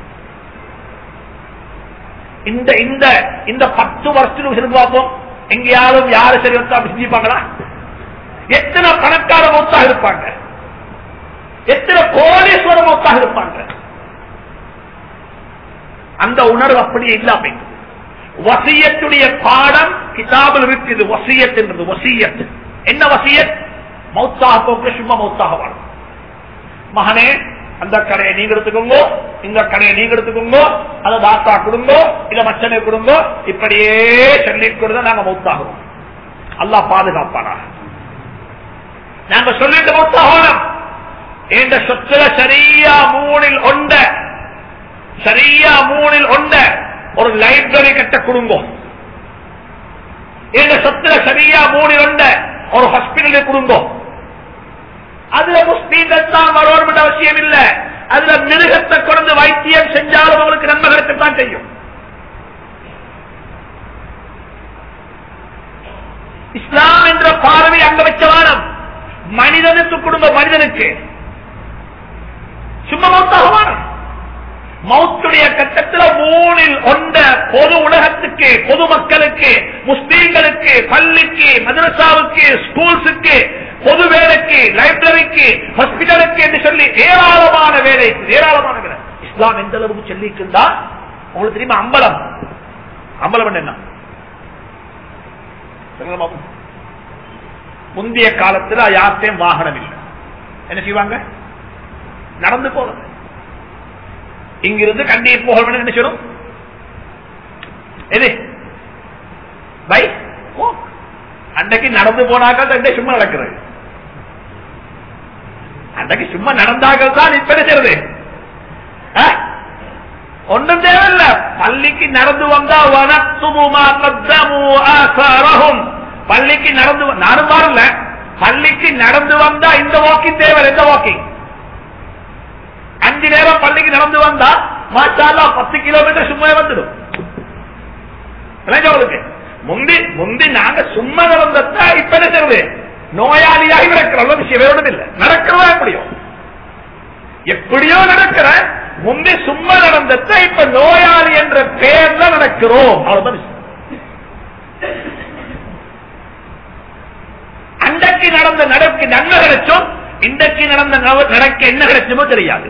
இந்த இந்த இந்த பத்து வருஷத்துக்கு இருந்து பார்ப்போம் எங்கேயாவது யாரு சரி வந்து அப்படி செஞ்சுப்பாங்களா எத்தனை பணக்கார மொத்தாக இருப்பாங்க எத்தனை கோடீஸ்வர மொத்தாக இருப்பாங்க அந்த உணர்வு அப்படியே இல்லாம வசியத்துடைய பாடம் கிதாபில் இருக்குது வசியத் என்றது வசியத் என்ன வசியத் மௌத்தாக போக்கு சும்மா மௌத்தாக வாழும் மகனே அந்த கடையை நீங்க எடுத்துக்கோங்க இந்த கடையை நீங்க எடுத்துக்கோங்க அதை தாத்தா கொடுங்க இத மச்சனை கொடுங்க இப்படியே சொல்லி கொடுத்தா நாங்க மௌத்தாகிறோம் அல்லாஹ் பாதுகாப்பானா நாங்க சொல்லிட்டு மௌத்தாகணும் இந்த சொத்துல சரியா மூணில் ஒண்ட சரியா மூணில் ஒண்ட ஒரு லைப்ரரி கட்ட கொடுங்க இந்த சொத்துல சரியா மூணில் ஒண்ட ஒரு ஹாஸ்பிட்டல் கொடுங்க அதுல முஸ்லீம்கள் தான் வரணும் அவசியம் இல்ல அதுல மிருகத்தை கொண்டு வைத்தியம் செஞ்சாலும் அவங்களுக்கு நன்மை கிடைக்கத்தான் செய்யும் இஸ்லாம் என்ற பார்வை மனிதனுக்கு குடும்ப மனிதனுக்கு சும்மா மௌத்தாகுவான மௌத்துடைய கட்டத்தில் மூணில் ஒன்ற பொது உலகத்துக்கு பொது மக்களுக்கு முஸ்லீம்களுக்கு பள்ளிக்கு மதரசாவுக்கு ஸ்கூல்ஸுக்கு பொது வேலைக்கு லைப்ரரிக்கு ஹாஸ்பிட்டலுக்கு என்று சொல்லி ஏராளமான வேலை ஏராளமான வேலை இஸ்லாம் எந்த அளவுக்கு சொல்லியிருந்தா உங்களுக்கு தெரியுமா அம்பலம் அம்பலம் என்ன சொல்லுங்க பாப்போம். முந்தைய காலத்துல யார்த்தையும் வாகனம் இல்லை என்ன செய்வாங்க நடந்து போறது இங்கிருந்து கண்டியை போக வேண்டும் என்ன செய்யணும் எது பை அன்றைக்கு நடந்து போனாக்க அன்றைக்கு சும்மா நடக்கிறது அன்றைக்கு சும்மா நடந்தாக தான் இப்ப என்ன செய்யறது ஆ? ஒன்றும் தேவையில்ல பள்ளிக்கு நடந்து வந்தா வனத்துமுமா கத்தமு ஆசாரஹும் பள்ளிக்கு நடந்து வ- நானும் வரல பள்ளிக்கு நடந்து வந்தா இந்த வாக்கிங் தேவை எந்த வாக்கிங் அஞ்சு நேரம் பள்ளிக்கு நடந்து வந்தா மாஷால்லா பத்து கிலோமீட்டர் சும்மா வந்துடும் விளங்க உங்களுக்கு முந்தி முந்தி நாங்க சும்மா நடந்தா இப்ப என்ன செய்வது நோயாளியாகி நடக்கிறோம் விஷயம் வேற ஒண்ணும் இல்ல நடக்கிறதா எப்படியோ எப்படியோ நடக்கிற முந்தி சும்மா நடந்தத இப்ப நோயாளி என்ற பெயர்ல நடக்கிறோம் அவ்வளவுதான் விஷயம். அன்றைக்கு நடந்த நடக்கு நன்மை கிடைச்சோம் இன்றைக்கு நடந்த நவ- நடக்க என்ன கிடைச்சுமோ தெரியாது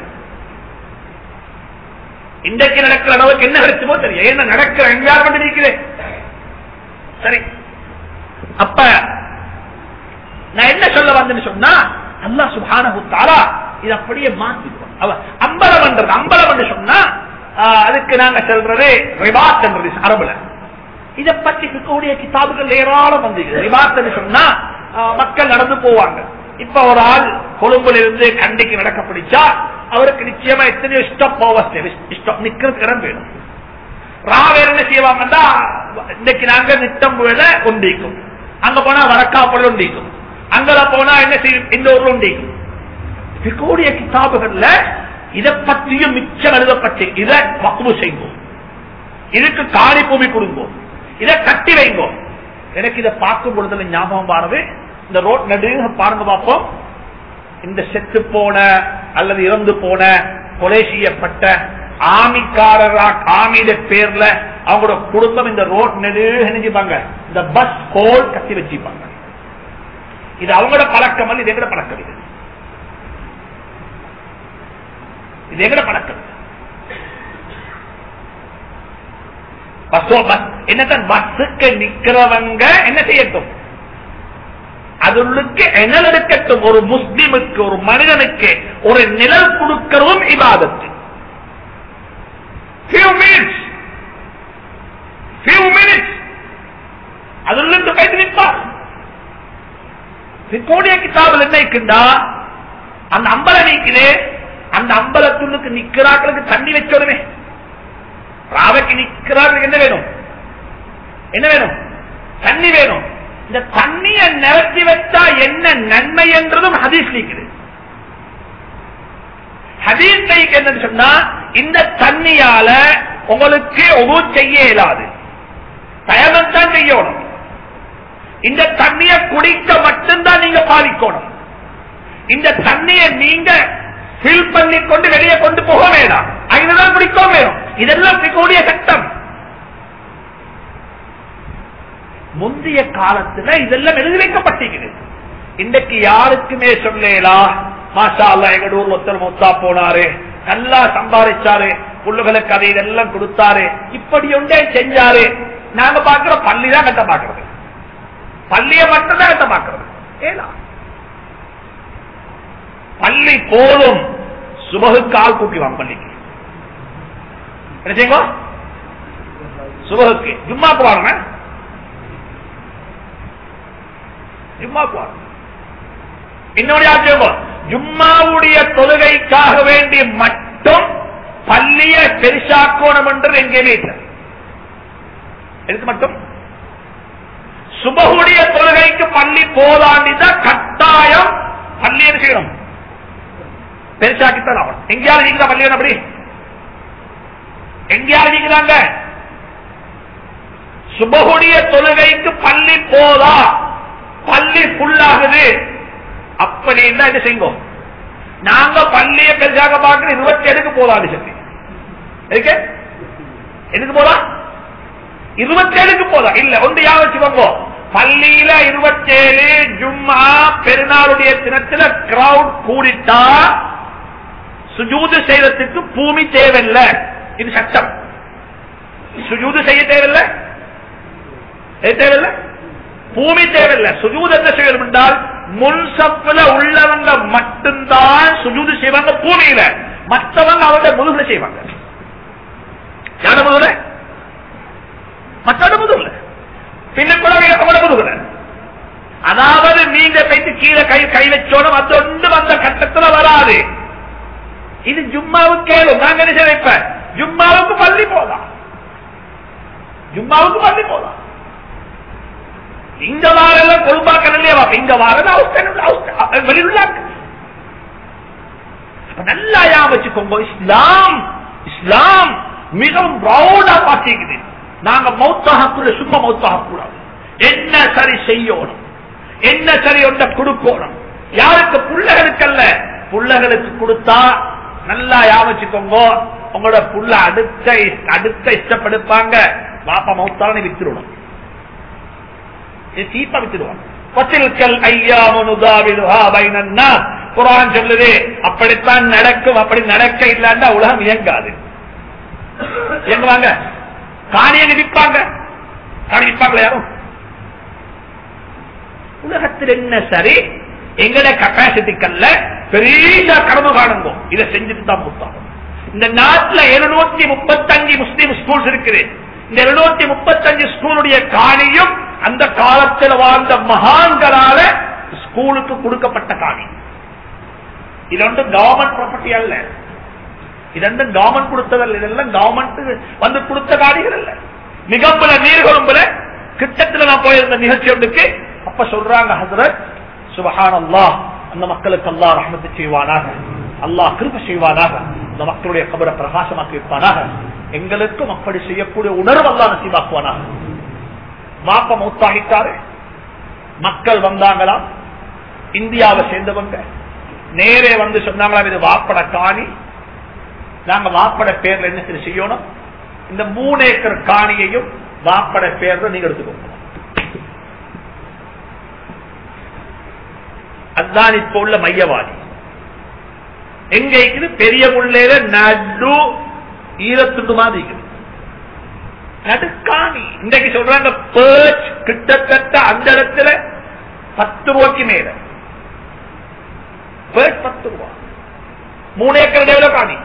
இன்றைக்கு நடக்கிற அளவுக்கு என்ன கிடைச்சுமோ தெரியும் என்ன நடக்கிற என்வாரன்மெண்ட் இருக்குது சரி அப்ப நான் என்ன சொல்ல வந்தேன்னு சொன்னா அல்லாஹ் சுப்ஹானஹு தஆலா இது அப்படியே மாத்திடுவோம் அவ அம்பலம் என்றது அம்பலம் என்று சொன்னா ஆஹ், அதுக்கு நாங்க சொல்றது ரிபாத் என்றது அரபுல இத பற்றி இருக்கக்கூடிய கிதாபுகள் ஏராளம் வந்து ரிபாத் என்று சொன்னா ஆஹ், மக்கள் நடந்து போவாங்க இப்ப ஒரு ஆள் கொழும்புல இருந்து கண்டிக்கு நடக்க பிடிச்சா அவருக்கு நிச்சயமா எத்தனையோ ஸ்டாப் ஓவர் ஸ்டாப் நிக்கிறதுக்கு இடம் வேணும் ராவேர் என்ன செய்வாங்கன்னா இன்னைக்கு நாங்க நித்தம் வேலை ஒண்டிக்கும் அங்க போனா வடக்காப்பல் ஒண்டிக்கும் அங்கல போனா என்ன செய்யும் இந்த ஊர்ல ஒண்டிக்கும் இருக்கக்கூடிய கிதாபுகள்ல இதை பற்றியும் மிச்சம் எழுதப்பட்டு இதை பக்குவு செய்வோம் இதுக்கு காணி பூமி கொடுங்கோ இதை கட்டி வைங்கோ எனக்கு இதை பார்க்கும் பொழுதுல ஞாபகம் பாருது இந்த ரோட் நடுங்க பாருங்க பார்ப்போம் இந்த செத்து போன அல்லது இறந்து போன கொலை செய்யப்பட்ட ஆமிக்காரரா ஆமியிட பேர்ல அவங்களோட குடும்பம் இந்த ரோட் நெடு நினைச்சுப்பாங்க இந்த பஸ் ஹோல் கட்டி வச்சுப்பாங்க இது அவங்களோட பழக்கம் அல்ல இது எங்கட பழக்கம் இது இது எங்கட பழக்கம் பஸ்ஸோ பஸ் என்னத்தான் பஸ்ஸுக்கு நிக்கிறவங்க என்ன செய்யட்டும் அதுக்கு நிழல் எடுக்கட்டும் ஒரு முஸ்லிமுக்கு ஒரு மனிதனுக்கு ஒரு நிழல் கொடுக்கிறதும் இபாதத்து few minutes few minutes அதிலிருந்து கைது நிற்பார் கோடிய கிதாபில் என்ன இருக்குண்டா அந்த அம்பல நீக்குது அந்த அம்பலத்துள்ளுக்கு நிக்கிறாக்களுக்கு தண்ணி வச்சோடுமே ராவைக்கு நிக்கிறார்களுக்கு என்ன வேணும் என்ன வேணும் தண்ணி வேணும் இந்த தண்ணிய நிரப்பி வச்சா என்ன நன்மை என்றதும் ஹதீஸ் நீக்குது ஹதீஸ் நீக்கு என்னன்னு சொன்னா இந்த தண்ணியால உங்களுக்கு ஒவ்வொரு செய்ய இயலாது தயமம் தான் செய்யணும் இந்த தண்ணிய குடிக்க மட்டும்தான் நீங்க பாதிக்கணும் இந்த தண்ணிய நீங்க ஃபில் பண்ணி கொண்டு வெளியே கொண்டு போக வேண்டாம் அதுதான் குடிக்க வேணும் இதெல்லாம் கூடிய சட்டம் முந்தைய காலத்துல இதெல்லாம் எழுதி வைக்கப்பட்டிருக்கிறது இன்றைக்கு யாருக்குமே சொல்லலா மாஷா அல்லா எங்க ஊர்ல ஒருத்தர் மொத்தா போனாரு நல்லா சம்பாதிச்சாரு புள்ளுகளுக்கு அதை இதெல்லாம் கொடுத்தாரு இப்படி ஒன்றே செஞ்சாரு நாங்க பாக்குற பள்ளி தான் கட்ட பாக்குறது பள்ளிய மட்டும் தான் கட்ட பாக்குறது ஏலா பள்ளி போதும் சுபகுக்கு ஆள் கூட்டிவாங்க பள்ளிக்கு என்ன செய்யுங்க சுபகுக்கு ஜும்மாக்கு வாங்க ஜும்மாக்கு வாங்க இன்னொரு யாத்திரை ஜும்மாவுடைய தொழுகைக்காக வேண்டி மட்டும் பள்ளிய பெருசாக்கணும் என்று எங்கேயுமே இல்லை எதுக்கு மட்டும் சுபகுடைய தொழுகைக்கு பள்ளி போதாண்டிதான் கட்டாயம் பள்ளி என்ன செய்யணும் பெருசாக்கித்தான் ஆகணும் எங்கேயாவது நீங்க பள்ளி வேணும் அப்படி எங்கேயாவது நீங்கிறாங்க சுபகுடைய தொழுகைக்கு பள்ளி போதா பள்ளி புல்லாகுது அப்படின்னா என்ன செய்வோம் நாங்க பள்ளிய பெருசாக பார்க்கிற இருபத்தி ஏழுக்கு போதாது சொல்லி எதுக்கு எதுக்கு போதா இருபத்தி ஏழுக்கு போதா இல்ல ஒன்று யா வச்சுக்கோங்க பள்ளியில இருபத்தேழு ஜும்மா பெருநாளுடைய தினத்துல கிரவுட் கூடிட்டா சுஜூது செய்யறதுக்கு பூமி தேவையில்லை இது சட்டம் சுஜூது செய்ய தேவையில்லை எது தேவையில்லை பூமி தேவையில்லை சுஜூது என்ன செய்யணும் என்றால் முன் சப்புல உள்ளவங்க மட்டும்தான் சுஜூது செய்வாங்க பூமியில மற்றவங்க அவருடைய முதுகுல செய்வாங்க யார முதுகுல மற்றவங்க முதுகுல பின்ன கூட அவட முதுகுல அதாவது நீங்க போயிட்டு கீழே கை கை வச்சோடும் அது ஒன்று வந்த கட்டத்துல வராது இது ஜும்மாவுக்கு கேளும் நாங்க என்ன செய்ய வைப்ப ஜும்மாவுக்கு பள்ளி போலாம் ஜும்மாவுக்கு பள்ளி போலாம் இந்த வாரம் கொழும்பாக்க இல்லையா இந்த வாரம் வெளியுள்ளாக்கு நல்லா யா வச்சுக்கோங்க இஸ்லாம் இஸ்லாம் மிகவும் ப்ரௌடா பாத்திக்குது நாங்க மௌத்தாக சும்மா மௌத்தாக கூடாது என்ன சரி செய்யணும் என்ன சரி ஒன்ற கொடுக்கணும் யாருக்கு புள்ளகளுக்கல்ல புள்ளகளுக்கு கொடுத்தா நல்லா யா வச்சுக்கோங்க உங்களோட புள்ள அடுத்த அடுத்த இஷ்டப்படுப்பாங்க பாப்பா மௌத்தான வித்துடணும் சீப்பா வித்துடுவாங்க பத்தில்கல் ஐயாமுதாவிலுஹா பைனன்னா குரான் சொல்லுது அப்படித்தான் நடக்கும் அப்படி நடக்க இல்லாண்டா உலகம் இயங்காது இயங்குவாங்க காணியை விற்பாங்க காணி விற்பாங்களா யாரும் உலகத்தில் என்ன சரி எங்கட கப்பாசிட்டிக்கல்ல பெரிய கடமை காணுங்க இதை செஞ்சுட்டு தான் புத்தாங்க இந்த நாட்டுல எழுநூத்தி முப்பத்தஞ்சு முஸ்லீம் ஸ்கூல்ஸ் இருக்குது இந்த எழுநூத்தி முப்பத்தஞ்சு ஸ்கூலுடைய காணியும் அந்த காலத்தில் வாழ்ந்த மகான்களால ஸ்கூலுக்கு கொடுக்கப்பட்ட காணி இது வந்து கவர்மெண்ட் ப்ராப்பர்ட்டி அல்ல இது வந்து கவர்மெண்ட் கொடுத்ததல்ல இதெல்லாம் கவர்மெண்ட் வந்து கொடுத்த காணிகள் அல்ல மிகம்புல நீர்கொழும்புல கிட்டத்தில் நான் போயிருந்த நிகழ்ச்சி ஒன்றுக்கு அப்ப சொல்றாங்க ஹசரத் சுபஹான் அல்லாஹ் அந்த மக்களுக்கு அல்லாஹ் ரஹமத்து செய்வானாக அல்லாஹ் கிருப செய்வானாக அந்த மக்களுடைய கபரை பிரகாசமாக்கி வைப்பானாக எங்களுக்கும் அப்படி செய்யக்கூடிய உணர்வு அல்லா நசீவாக்குவானாக மாப்ப மௌத்தாகிட்டாரு மக்கள் வந்தாங்களா இந்தியாவை சேர்ந்தவங்க நேரே வந்து சொன்னாங்களா இது வாப்பட காணி நாங்க வாப்பட பேர்ல என்ன சரி செய்யணும் இந்த மூணு ஏக்கர் காணியையும் வாப்பட பேர்ல நீங்க எடுத்துக்கோங்க அதுதான் இப்ப உள்ள மையவாதி எங்க இருக்குது பெரிய முள்ளையில நடு ஈரத்துண்டு மாதிரி இருக்குது நடுக்காணி இன்றைக்கு சொல்றாங்க பேர்ச் கிட்டத்தட்ட அந்த இடத்துல பத்து ரூபாய்க்கு மேல பேர்ச் பத்து ரூபா மூணு ஏக்கர் டெவலப் காணி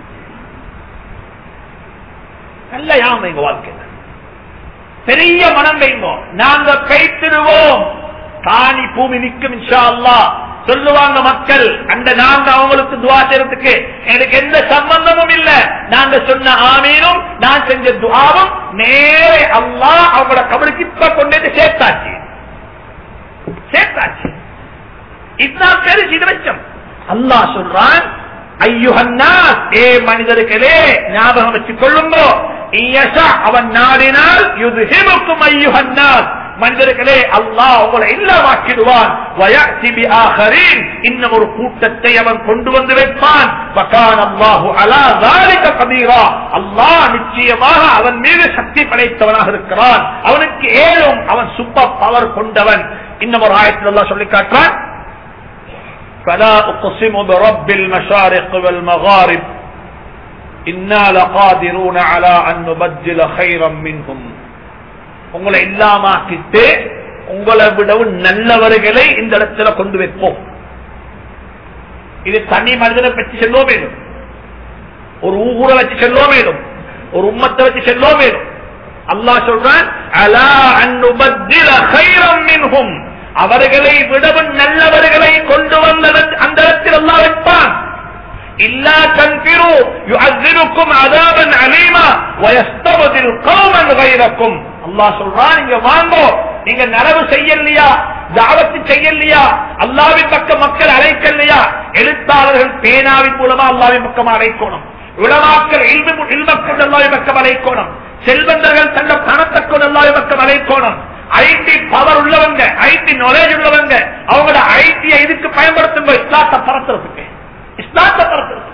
நல்ல யாம் எங்க வாழ்க்கையில் பெரிய மனம் வைங்கோ நாங்க கைத்திடுவோம் காணி பூமி நிற்கும் இன்ஷா அல்லா சொல்லுவாங்க மக்கள் அந்த நாங்க அவங்களுக்கு துவா செய்யறதுக்கு எனக்கு எந்த சம்பந்தமும் இல்ல நாங்க சொன்ன ஆமீனும் நான் செஞ்ச துவாவும் நேரே அல்லா அவங்களோட கபலுக்கு இப்ப கொண்டு சேர்த்தாச்சு சேர்த்தாச்சு இதுதான் பேரு சிதவச்சம் அல்லா சொல்றான் ஐயுஹன்னா ஏ மனிதர்களே ஞாபகம் வச்சுக் கொள்ளுங்க அவன் நாடினால் யுதுஹிமுக்கும் ஐயுஹன்னாஸ் மனிதர்களே அல்லாஹ் உங்களை இல்லாமாக்கிடுவான் இன்னும் ஒரு கூட்டத்தை அவன் கொண்டு வந்து வைப்பான் அல்லாஹு அலா கபீரா அல்லாஹ் நிச்சயமாக அவன் மீது சக்தி படைத்தவனாக இருக்கிறான் அவனுக்கு ஏழும் அவன் சூப்பர் பவர் கொண்டவன் இன்னும் ஒரு ஆயத்தில் அல்லாஹ் சொல்லி காட்டுறான் فلا أقسم برب المشارق والمغارب إنا لقادرون على أن نبدل خيرا منهم உங்களை இல்லாமாக்கிட்டு உங்களை விடவும் நல்லவர்களை இந்த இடத்துல கொண்டு வைப்போம் இது தனி மனிதனை பற்றி செல்லோ வேணும் ஒரு ஊரை வச்சு செல்லோ வேணும் ஒரு உம்மத்தை வச்சு செல்லோ வேணும் அல்லாஹ் சொல்றான் அலா அன்னுபத்தில கைரம் மின்ஹும் அவர்களை விடவும் நல்லவர்களை கொண்டு வந்த அந்த இடத்தில் அல்லாஹ் வைப்பான் إلا تنفروا يعذبكم عذابا أليما ويستبدل قوما غيركم அல்லாஹ் சொல்றான் இங்க வாங்கோ நீங்க நனவு செய்யலையா தாவத்து செய்யலையா அல்லாவின் பக்கம் மக்கள் அழைக்கலையா எழுத்தாளர்கள் பேனாவின் மூலமா அல்லாவின் பக்கம் அழைக்கணும் உளமாக்கள் இல்மக்கள் அல்லாவின் பக்கம் அழைக்கணும் செல்வந்தர்கள் தந்த பணத்தை கொண்டு அல்லாவின் பக்கம் அழைக்கணும் ஐடி பவர் உள்ளவங்க ஐடி நாலேஜ் உள்ளவங்க அவங்களோட ஐடியை இதுக்கு பயன்படுத்துங்க இஸ்லாத்தை பரத்துறதுக்கு இஸ்லாத்தை பரத்துறதுக்கு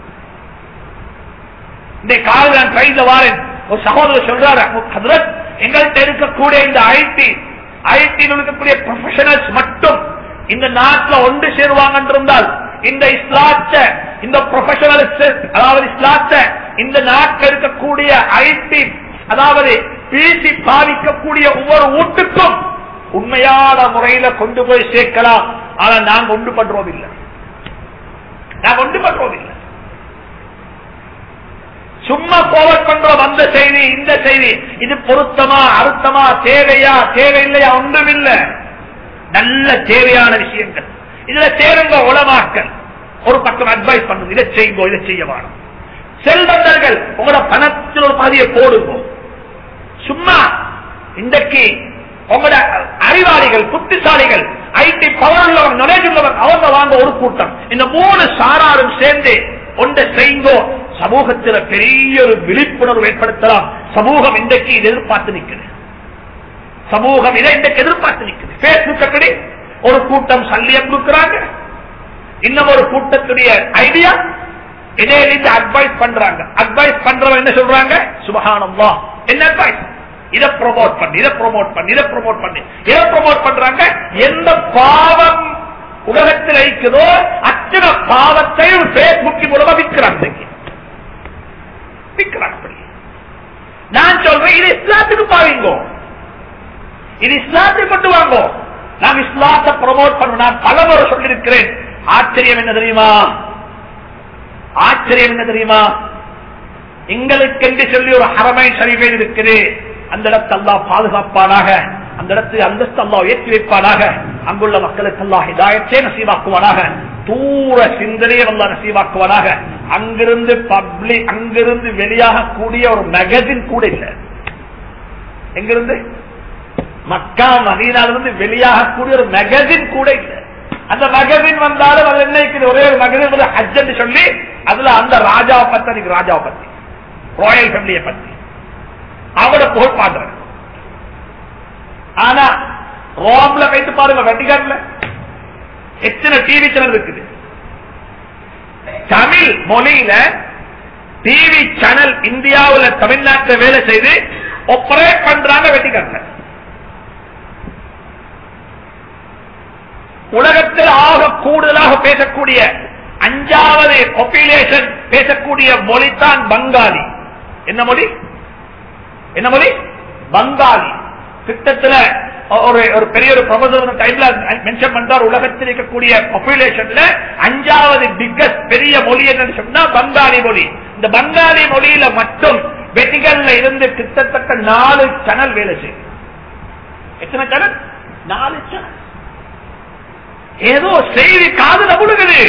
இந்த கால நான் கைத வாரேன் ஒரு சகோதரர் சொல்றாரு ஹதரத் எங்கள்கிட்ட இருக்கக்கூடிய இந்த ஐடி ஐடியில் இருக்கக்கூடிய ப்ரொஃபஷனல்ஸ் மட்டும் இந்த நாட்டில் ஒன்று சேருவாங்க இருந்தால் இந்த இஸ்லாத்த இந்த ப்ரொஃபஷனல்ஸ் அதாவது இஸ்லாத்த இந்த நாட்டில் இருக்கக்கூடிய ஐடி அதாவது பிசி பாவிக்கக்கூடிய ஒவ்வொரு வீட்டுக்கும் உண்மையான முறையில கொண்டு போய் சேர்க்கலாம் ஆனா நாங்க ஒன்று பண்றோம் இல்லை நாங்க ஒன்று பண்றோம் இல்லை சும்மா கோவட் பண்றோம் அந்த செய்தி இந்த செய்தி இது பொருத்தமா அறுத்தமா தேவையா தேவையில்லையா ஒன்றும் இல்ல நல்ல தேவையான விஷயங்கள் இதுல சேருங்க உளமாக்கல் ஒரு பக்கம் அட்வைஸ் பண்ணுங்க இதை செய்யுங்க இதை செய்ய வேணும் செல்வந்தர்கள் உங்களோட பணத்தில் ஒரு பாதியை போடுங்க சும்மா இன்றைக்கு உங்களோட அறிவாளிகள் புத்திசாலிகள் ஐடி பவர் உள்ளவங்க நாலேஜ் உள்ளவங்க அவங்க வாங்க ஒரு கூட்டம் இந்த மூணு சாராரும் சேர்ந்து ஒன்றை செய்யுங்கோ சமூகத்தில் பெரிய ஒரு விழிப்புணர்வு ஏற்படுத்தலாம் சமூகம் இன்றைக்கு இது எதிர்பார்த்து நிற்குது சமூகம் இதை இன்றைக்கு எதிர்பார்த்து நிற்குது பேஸ்புக் எப்படி ஒரு கூட்டம் சல்லியம் கொடுக்கிறாங்க இன்னும் ஒரு கூட்டத்துடைய ஐடியா இடையிலிருந்து அட்வைஸ் பண்றாங்க அட்வைஸ் பண்றவங்க என்ன சொல்றாங்க சுபகானம்வா என்ன அட்வைஸ் இதை ப்ரொமோட் பண்ணி இதை ப்ரொமோட் பண்ணி இதை ப்ரொமோட் பண்ணி எதை ப்ரொமோட் பண்றாங்க எந்த பாவம் உலகத்தில் இருக்குதோ அத்தனை பாவத்தையும் பேஸ்புக் மூலமா விற்கிறாங்க விற்கிறாங்க அப்படி நான் சொல்றேன் இது இஸ்லாத்துக்கு பாவீங்கோ இது இஸ்லாத்துக்கு கொண்டு வாங்கோ நாம் இஸ்லாத்தை ப்ரொமோட் பண்ண நான் பலமுறை சொல்லியிருக்கிறேன் ஆச்சரியம் என்ன தெரியுமா ஆச்சரியம் என்ன தெரியுமா எங்களுக்கு என்று சொல்லி ஒரு ஹரமை சரிவேல் இருக்குது அந்த இடத்தை அல்லா பாதுகாப்பானாக அந்த இடத்தில் அந்தஸ்து அல்லா ஏற்றி வைப்பானாக அங்குள்ள மக்களுக்கு அல்லா ஹிதாயத்தே நசீவாக்குவானாக தூர சிந்தனையை அல்லா நசீவாக்குவானாக அங்கிருந்து பப்ளிக் அங்கிருந்து வெளியாக கூடிய ஒரு மேகசின் கூட இல்லை எங்கிருந்து மக்கா மதீனாலிருந்து வெளியாக கூடிய ஒரு மேகசின் கூட இல்லை அந்த மகசின் வந்தாலும் அது என்ன ஒரே ஒரு மகசின் ஹஜ் சொல்லி அதுல அந்த ராஜாவை பத்தி அன்னைக்கு ராஜாவை பத்தி ராயல் ஃபேமிலியை பத்தி அவட புகழ் பாடுறேன் ஆனா ரோம்ல வைத்து பாருங்க வெட்டிகான்ல எத்தனை டிவி சேனல் இருக்குது தமிழ் மொழியில டிவி சேனல் இந்தியாவில் தமிழ்நாட்டில் வேலை செய்து ஒப்பரேட் பண்றாங்க வெட்டிகான்ல உலகத்தில் ஆக கூடுதலாக பேசக்கூடிய அஞ்சாவது பாப்புலேஷன் பேசக்கூடிய மொழி தான் பங்காளி என்ன மொழி என்ன மொழி பங்காளி திட்டத்தில் ஒரு ஒரு பெரிய ஒரு ப்ரொஃபசர் டைம்ல மென்ஷன் பண்றார் உலகத்தில் இருக்கக்கூடிய பாப்புலேஷன்ல அஞ்சாவது பிக்கஸ்ட் பெரிய மொழி என்னன்னு சொன்னா பங்காளி மொழி இந்த பங்காளி மொழியில மட்டும் வெட்டிகள்ல இருந்து கிட்டத்தட்ட நாலு சேனல் வேலை செய்யும் எத்தனை சேனல் நாலு சேனல் ஏதோ செய்தி காதுல விழுகுது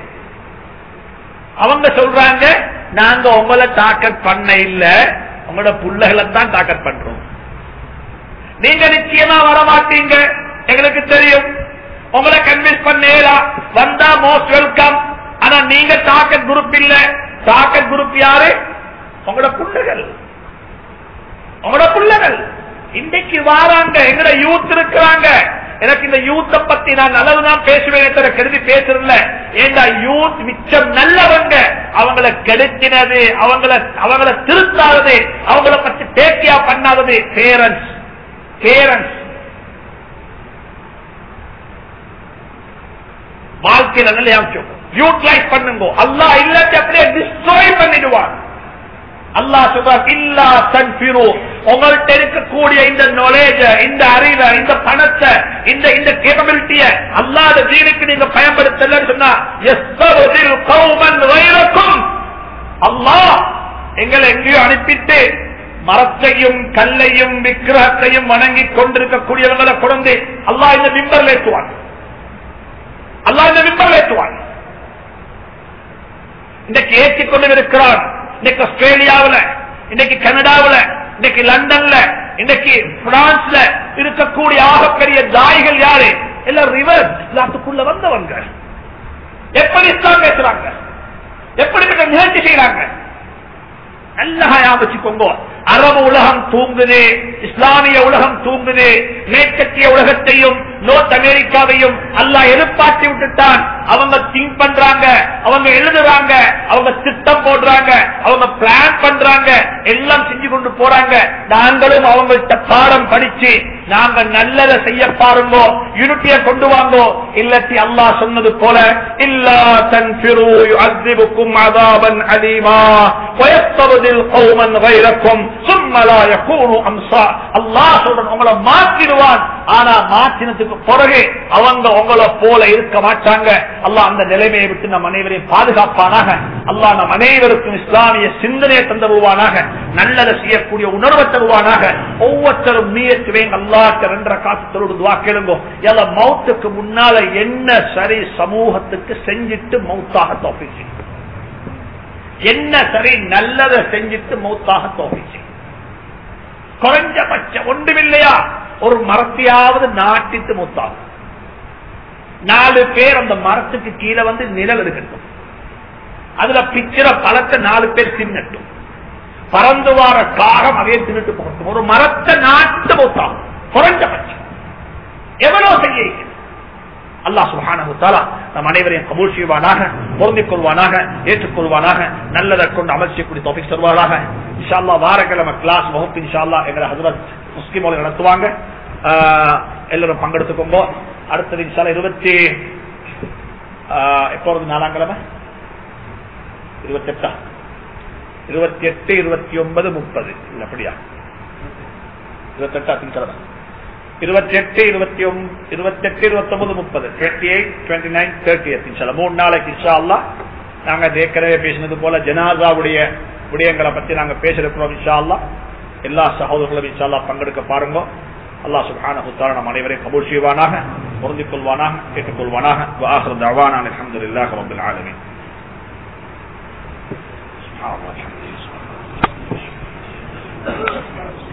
அவங்க சொல்றாங்க நாங்க உங்களை டாக்கெட் பண்ண இல்ல உங்களோட புள்ளைகளை தான் டாக்கெட் பண்றோம் நீங்க நிச்சயமா வர மாட்டீங்க எங்களுக்கு தெரியும் உங்களை கன்வின்ஸ் பண்ணேரா வந்தா மோஸ்ட் வெல்கம் ஆனா நீங்க டாக்கெட் குரூப் இல்ல டாக்கெட் குரூப் யாரு உங்களோட புள்ளைகள் உங்களோட புள்ளைகள் இன்றைக்கு வாராங்க எங்கட யூத் இருக்கிறாங்க எனக்கு இந்த யூத்த பத்தி நான் நல்லதுதான் பேசுவேன் தவிர கருதி பேசுறல ஏண்டா யூத் மிச்சம் நல்லவங்க அவங்கள கெடுத்தினது அவங்கள அவங்கள திருத்தாதது அவங்கள பத்தி பேட்டியா பண்ணாதது பேரண்ட்ஸ் பேரண்ட்ஸ் வாழ்க்கையில நல்ல யூட்டிலைஸ் பண்ணுங்க அல்லா இல்லாட்டி அப்படியே டிஸ்ட்ராய் பண்ணிடுவான் அல்லா சொல்றார் இல்லா தன்பிரு உங்கள்கிட்ட இருக்கக்கூடிய இந்த நாலேஜ இந்த அறிவை இந்த பணத்தை இந்த இந்த கேப்பபிலிட்டிய அல்லாத தீனுக்கு நீங்க பயன்படுத்தல சொன்னா அல்லாஹ் எங்களை எங்கேயோ அனுப்பிட்டு மரத்தையும் கல்லையும் விக்கிரகத்தையும் வணங்கி கொண்டிருக்கக்கூடியவங்களை கொண்டு அல்லாஹ் இந்த மிம்பரில் ஏற்றுவான் அல்லாஹ் இந்த மிம்பரில் ஏற்றுவான் இன்றைக்கு ஏற்றிக் கொண்டு இருக்கிறான் இன்னைக்கு ஆஸ்திரேலியாவில் இன்னைக்கு கனடாவில் இன்னைக்கு லண்டன்ல இன்னைக்கு பிரான்ஸ்ல இருக்கக்கூடிய ஆகப்பெரிய தாய்கள் யாரு எல்லாம் ரிவர்ஸ் இஸ்லாத்துக்குள்ள வந்தவங்க எப்படி இஸ்லாம் பேசுறாங்க எப்படிப்பட்ட நிகழ்ச்சி செய்யறாங்க நல்லா ஞாபகம் வச்சுக்கோங்க அரபு உலகம் தூங்குது இஸ்லாமிய உலகம் தூங்குது மேற்கத்திய உலகத்தையும் நோர்த் அமெரிக்காவையும் அல்லாஹ் எதிர்பார்த்து விட்டுட்டான் அவங்க திங்க் பண்றாங்க அவங்க எழுதுறாங்க அவங்க திட்டம் போடுறாங்க அவங்க பிளான் பண்றாங்க எல்லாம் செஞ்சு கொண்டு போறாங்க நாங்களும் அவங்கள்ட்ட பாடம் படிச்சு நாங்க நல்லதை செய்ய பாருங்கோ யூனிட்டிய கொண்டு வாங்கோ இல்லத்தி அல்லாஹ் சொன்னது போல இல்லா தன்பிரு யுஅذிபுக்கும் அதாபன் அலீமா வயஸ்தபதில் கௌமன் வைரக்கும் சும்மலா யகூனு அம்சா அல்லாஹ் சொல்றான் உங்களை மாற்றிடுவான் ஆனா மாற்றினதுக்கு பிறகு அவங்க உங்களை போல இருக்க மாட்டாங்க அல்லாஹ் அந்த நிலைமையை விட்டு நம் அனைவரையும் பாதுகாப்பானாக அல்லாஹ் நம் அனைவருக்கும் இஸ்லாமிய சிந்தனையை தந்தருவானாக நல்லதை செய்யக்கூடிய உணர்வை தருவானாக ஒவ்வொருத்தரும் நீயத்துவேன் அல்லாஹ் ரெண்டரை காசு தொழுது துவா கேளுங்கோ எல்லாம் மௌத்துக்கு முன்னால என்ன சரி சமூகத்துக்கு செஞ்சிட்டு மௌத்தாக தோப்பிச்சு என்ன சரி நல்லதை செஞ்சிட்டு மௌத்தாக தோப்பிச்சு குறைஞ்சபட்சம் ஒன்றுமில்லையா ஒரு மரத்தையாவது நாட்டிட்டு மூத்தாகும் நாலு பேர் அந்த மரத்துக்கு கீழே வந்து நிழல் எடுக்கட்டும் அதுல பிச்சிற பழத்தை நாலு பேர் தின்னட்டும் பறந்து வார காகம் அதே தின்னுட்டு போகட்டும் ஒரு மரத்தை நாட்டு மூத்தாகும் குறைஞ்சபட்சம் எவ்வளவு செய்ய இருக்கிறது? அல்லாஹ் சுப்ஹானஹு தஆலா நம் அனைவரையும் கபூல் செய்வானாக பொருந்திக் கொள்வானாக ஏற்றுக்கொள்வானாக நல்லதை கொண்டு அமல் செய்யக்கூடிய தோபிக் தருவாராக இன்ஷா அல்லாஹ் வாரக்கிழமை கிளாஸ் வகுப்பு இன்ஷா அல்லாஹ் எங்களை ஹசரத் முஸ்லிம் அவர்கள் நடத்துவாங்க ஆஹ், எல்லாரும் பங்கெடுத்துக்கோங்க அடுத்தது இன்ஷா அல்லாஹ் இருபத்தி ஆஹ், எப்போ வருது நாலாம் கிழமை இருபத்தெட்டா இருபத்தி எட்டு இருபத்தி ஒன்பது முப்பது இல்ல அப்படியா இருபத்தெட்டா திங்கக்கிழமை இருபத்தி எட்டு இருபத்தி இருபத்தி எட்டு இருபத்தி ஒன்பது முப்பது twenty eight twenty nine thirty இன்ஷா மூணு நாளைக்கு இன்ஷா அல்லா நாங்க ஏற்கனவே பேசினது போல ஜனாதாவுடைய விடயங்களை பத்தி நாங்க பேசிருக்கிறோம் இன்ஷா அல்லா எல்லா சகோதரர்களும் இன்ஷா அல்லா பங்கெடுக்க பாருங்க அல்லாஹ் சுப்ஹானஹு தஆலா நம் அனைவரையும் கபூல் செய்வானாக பொருந்திக் கொள்வானாக கேட்டுக்கொள்வானாக وآخر دعوانا الحمد لله رب العالمين سبحان الله الحمد لله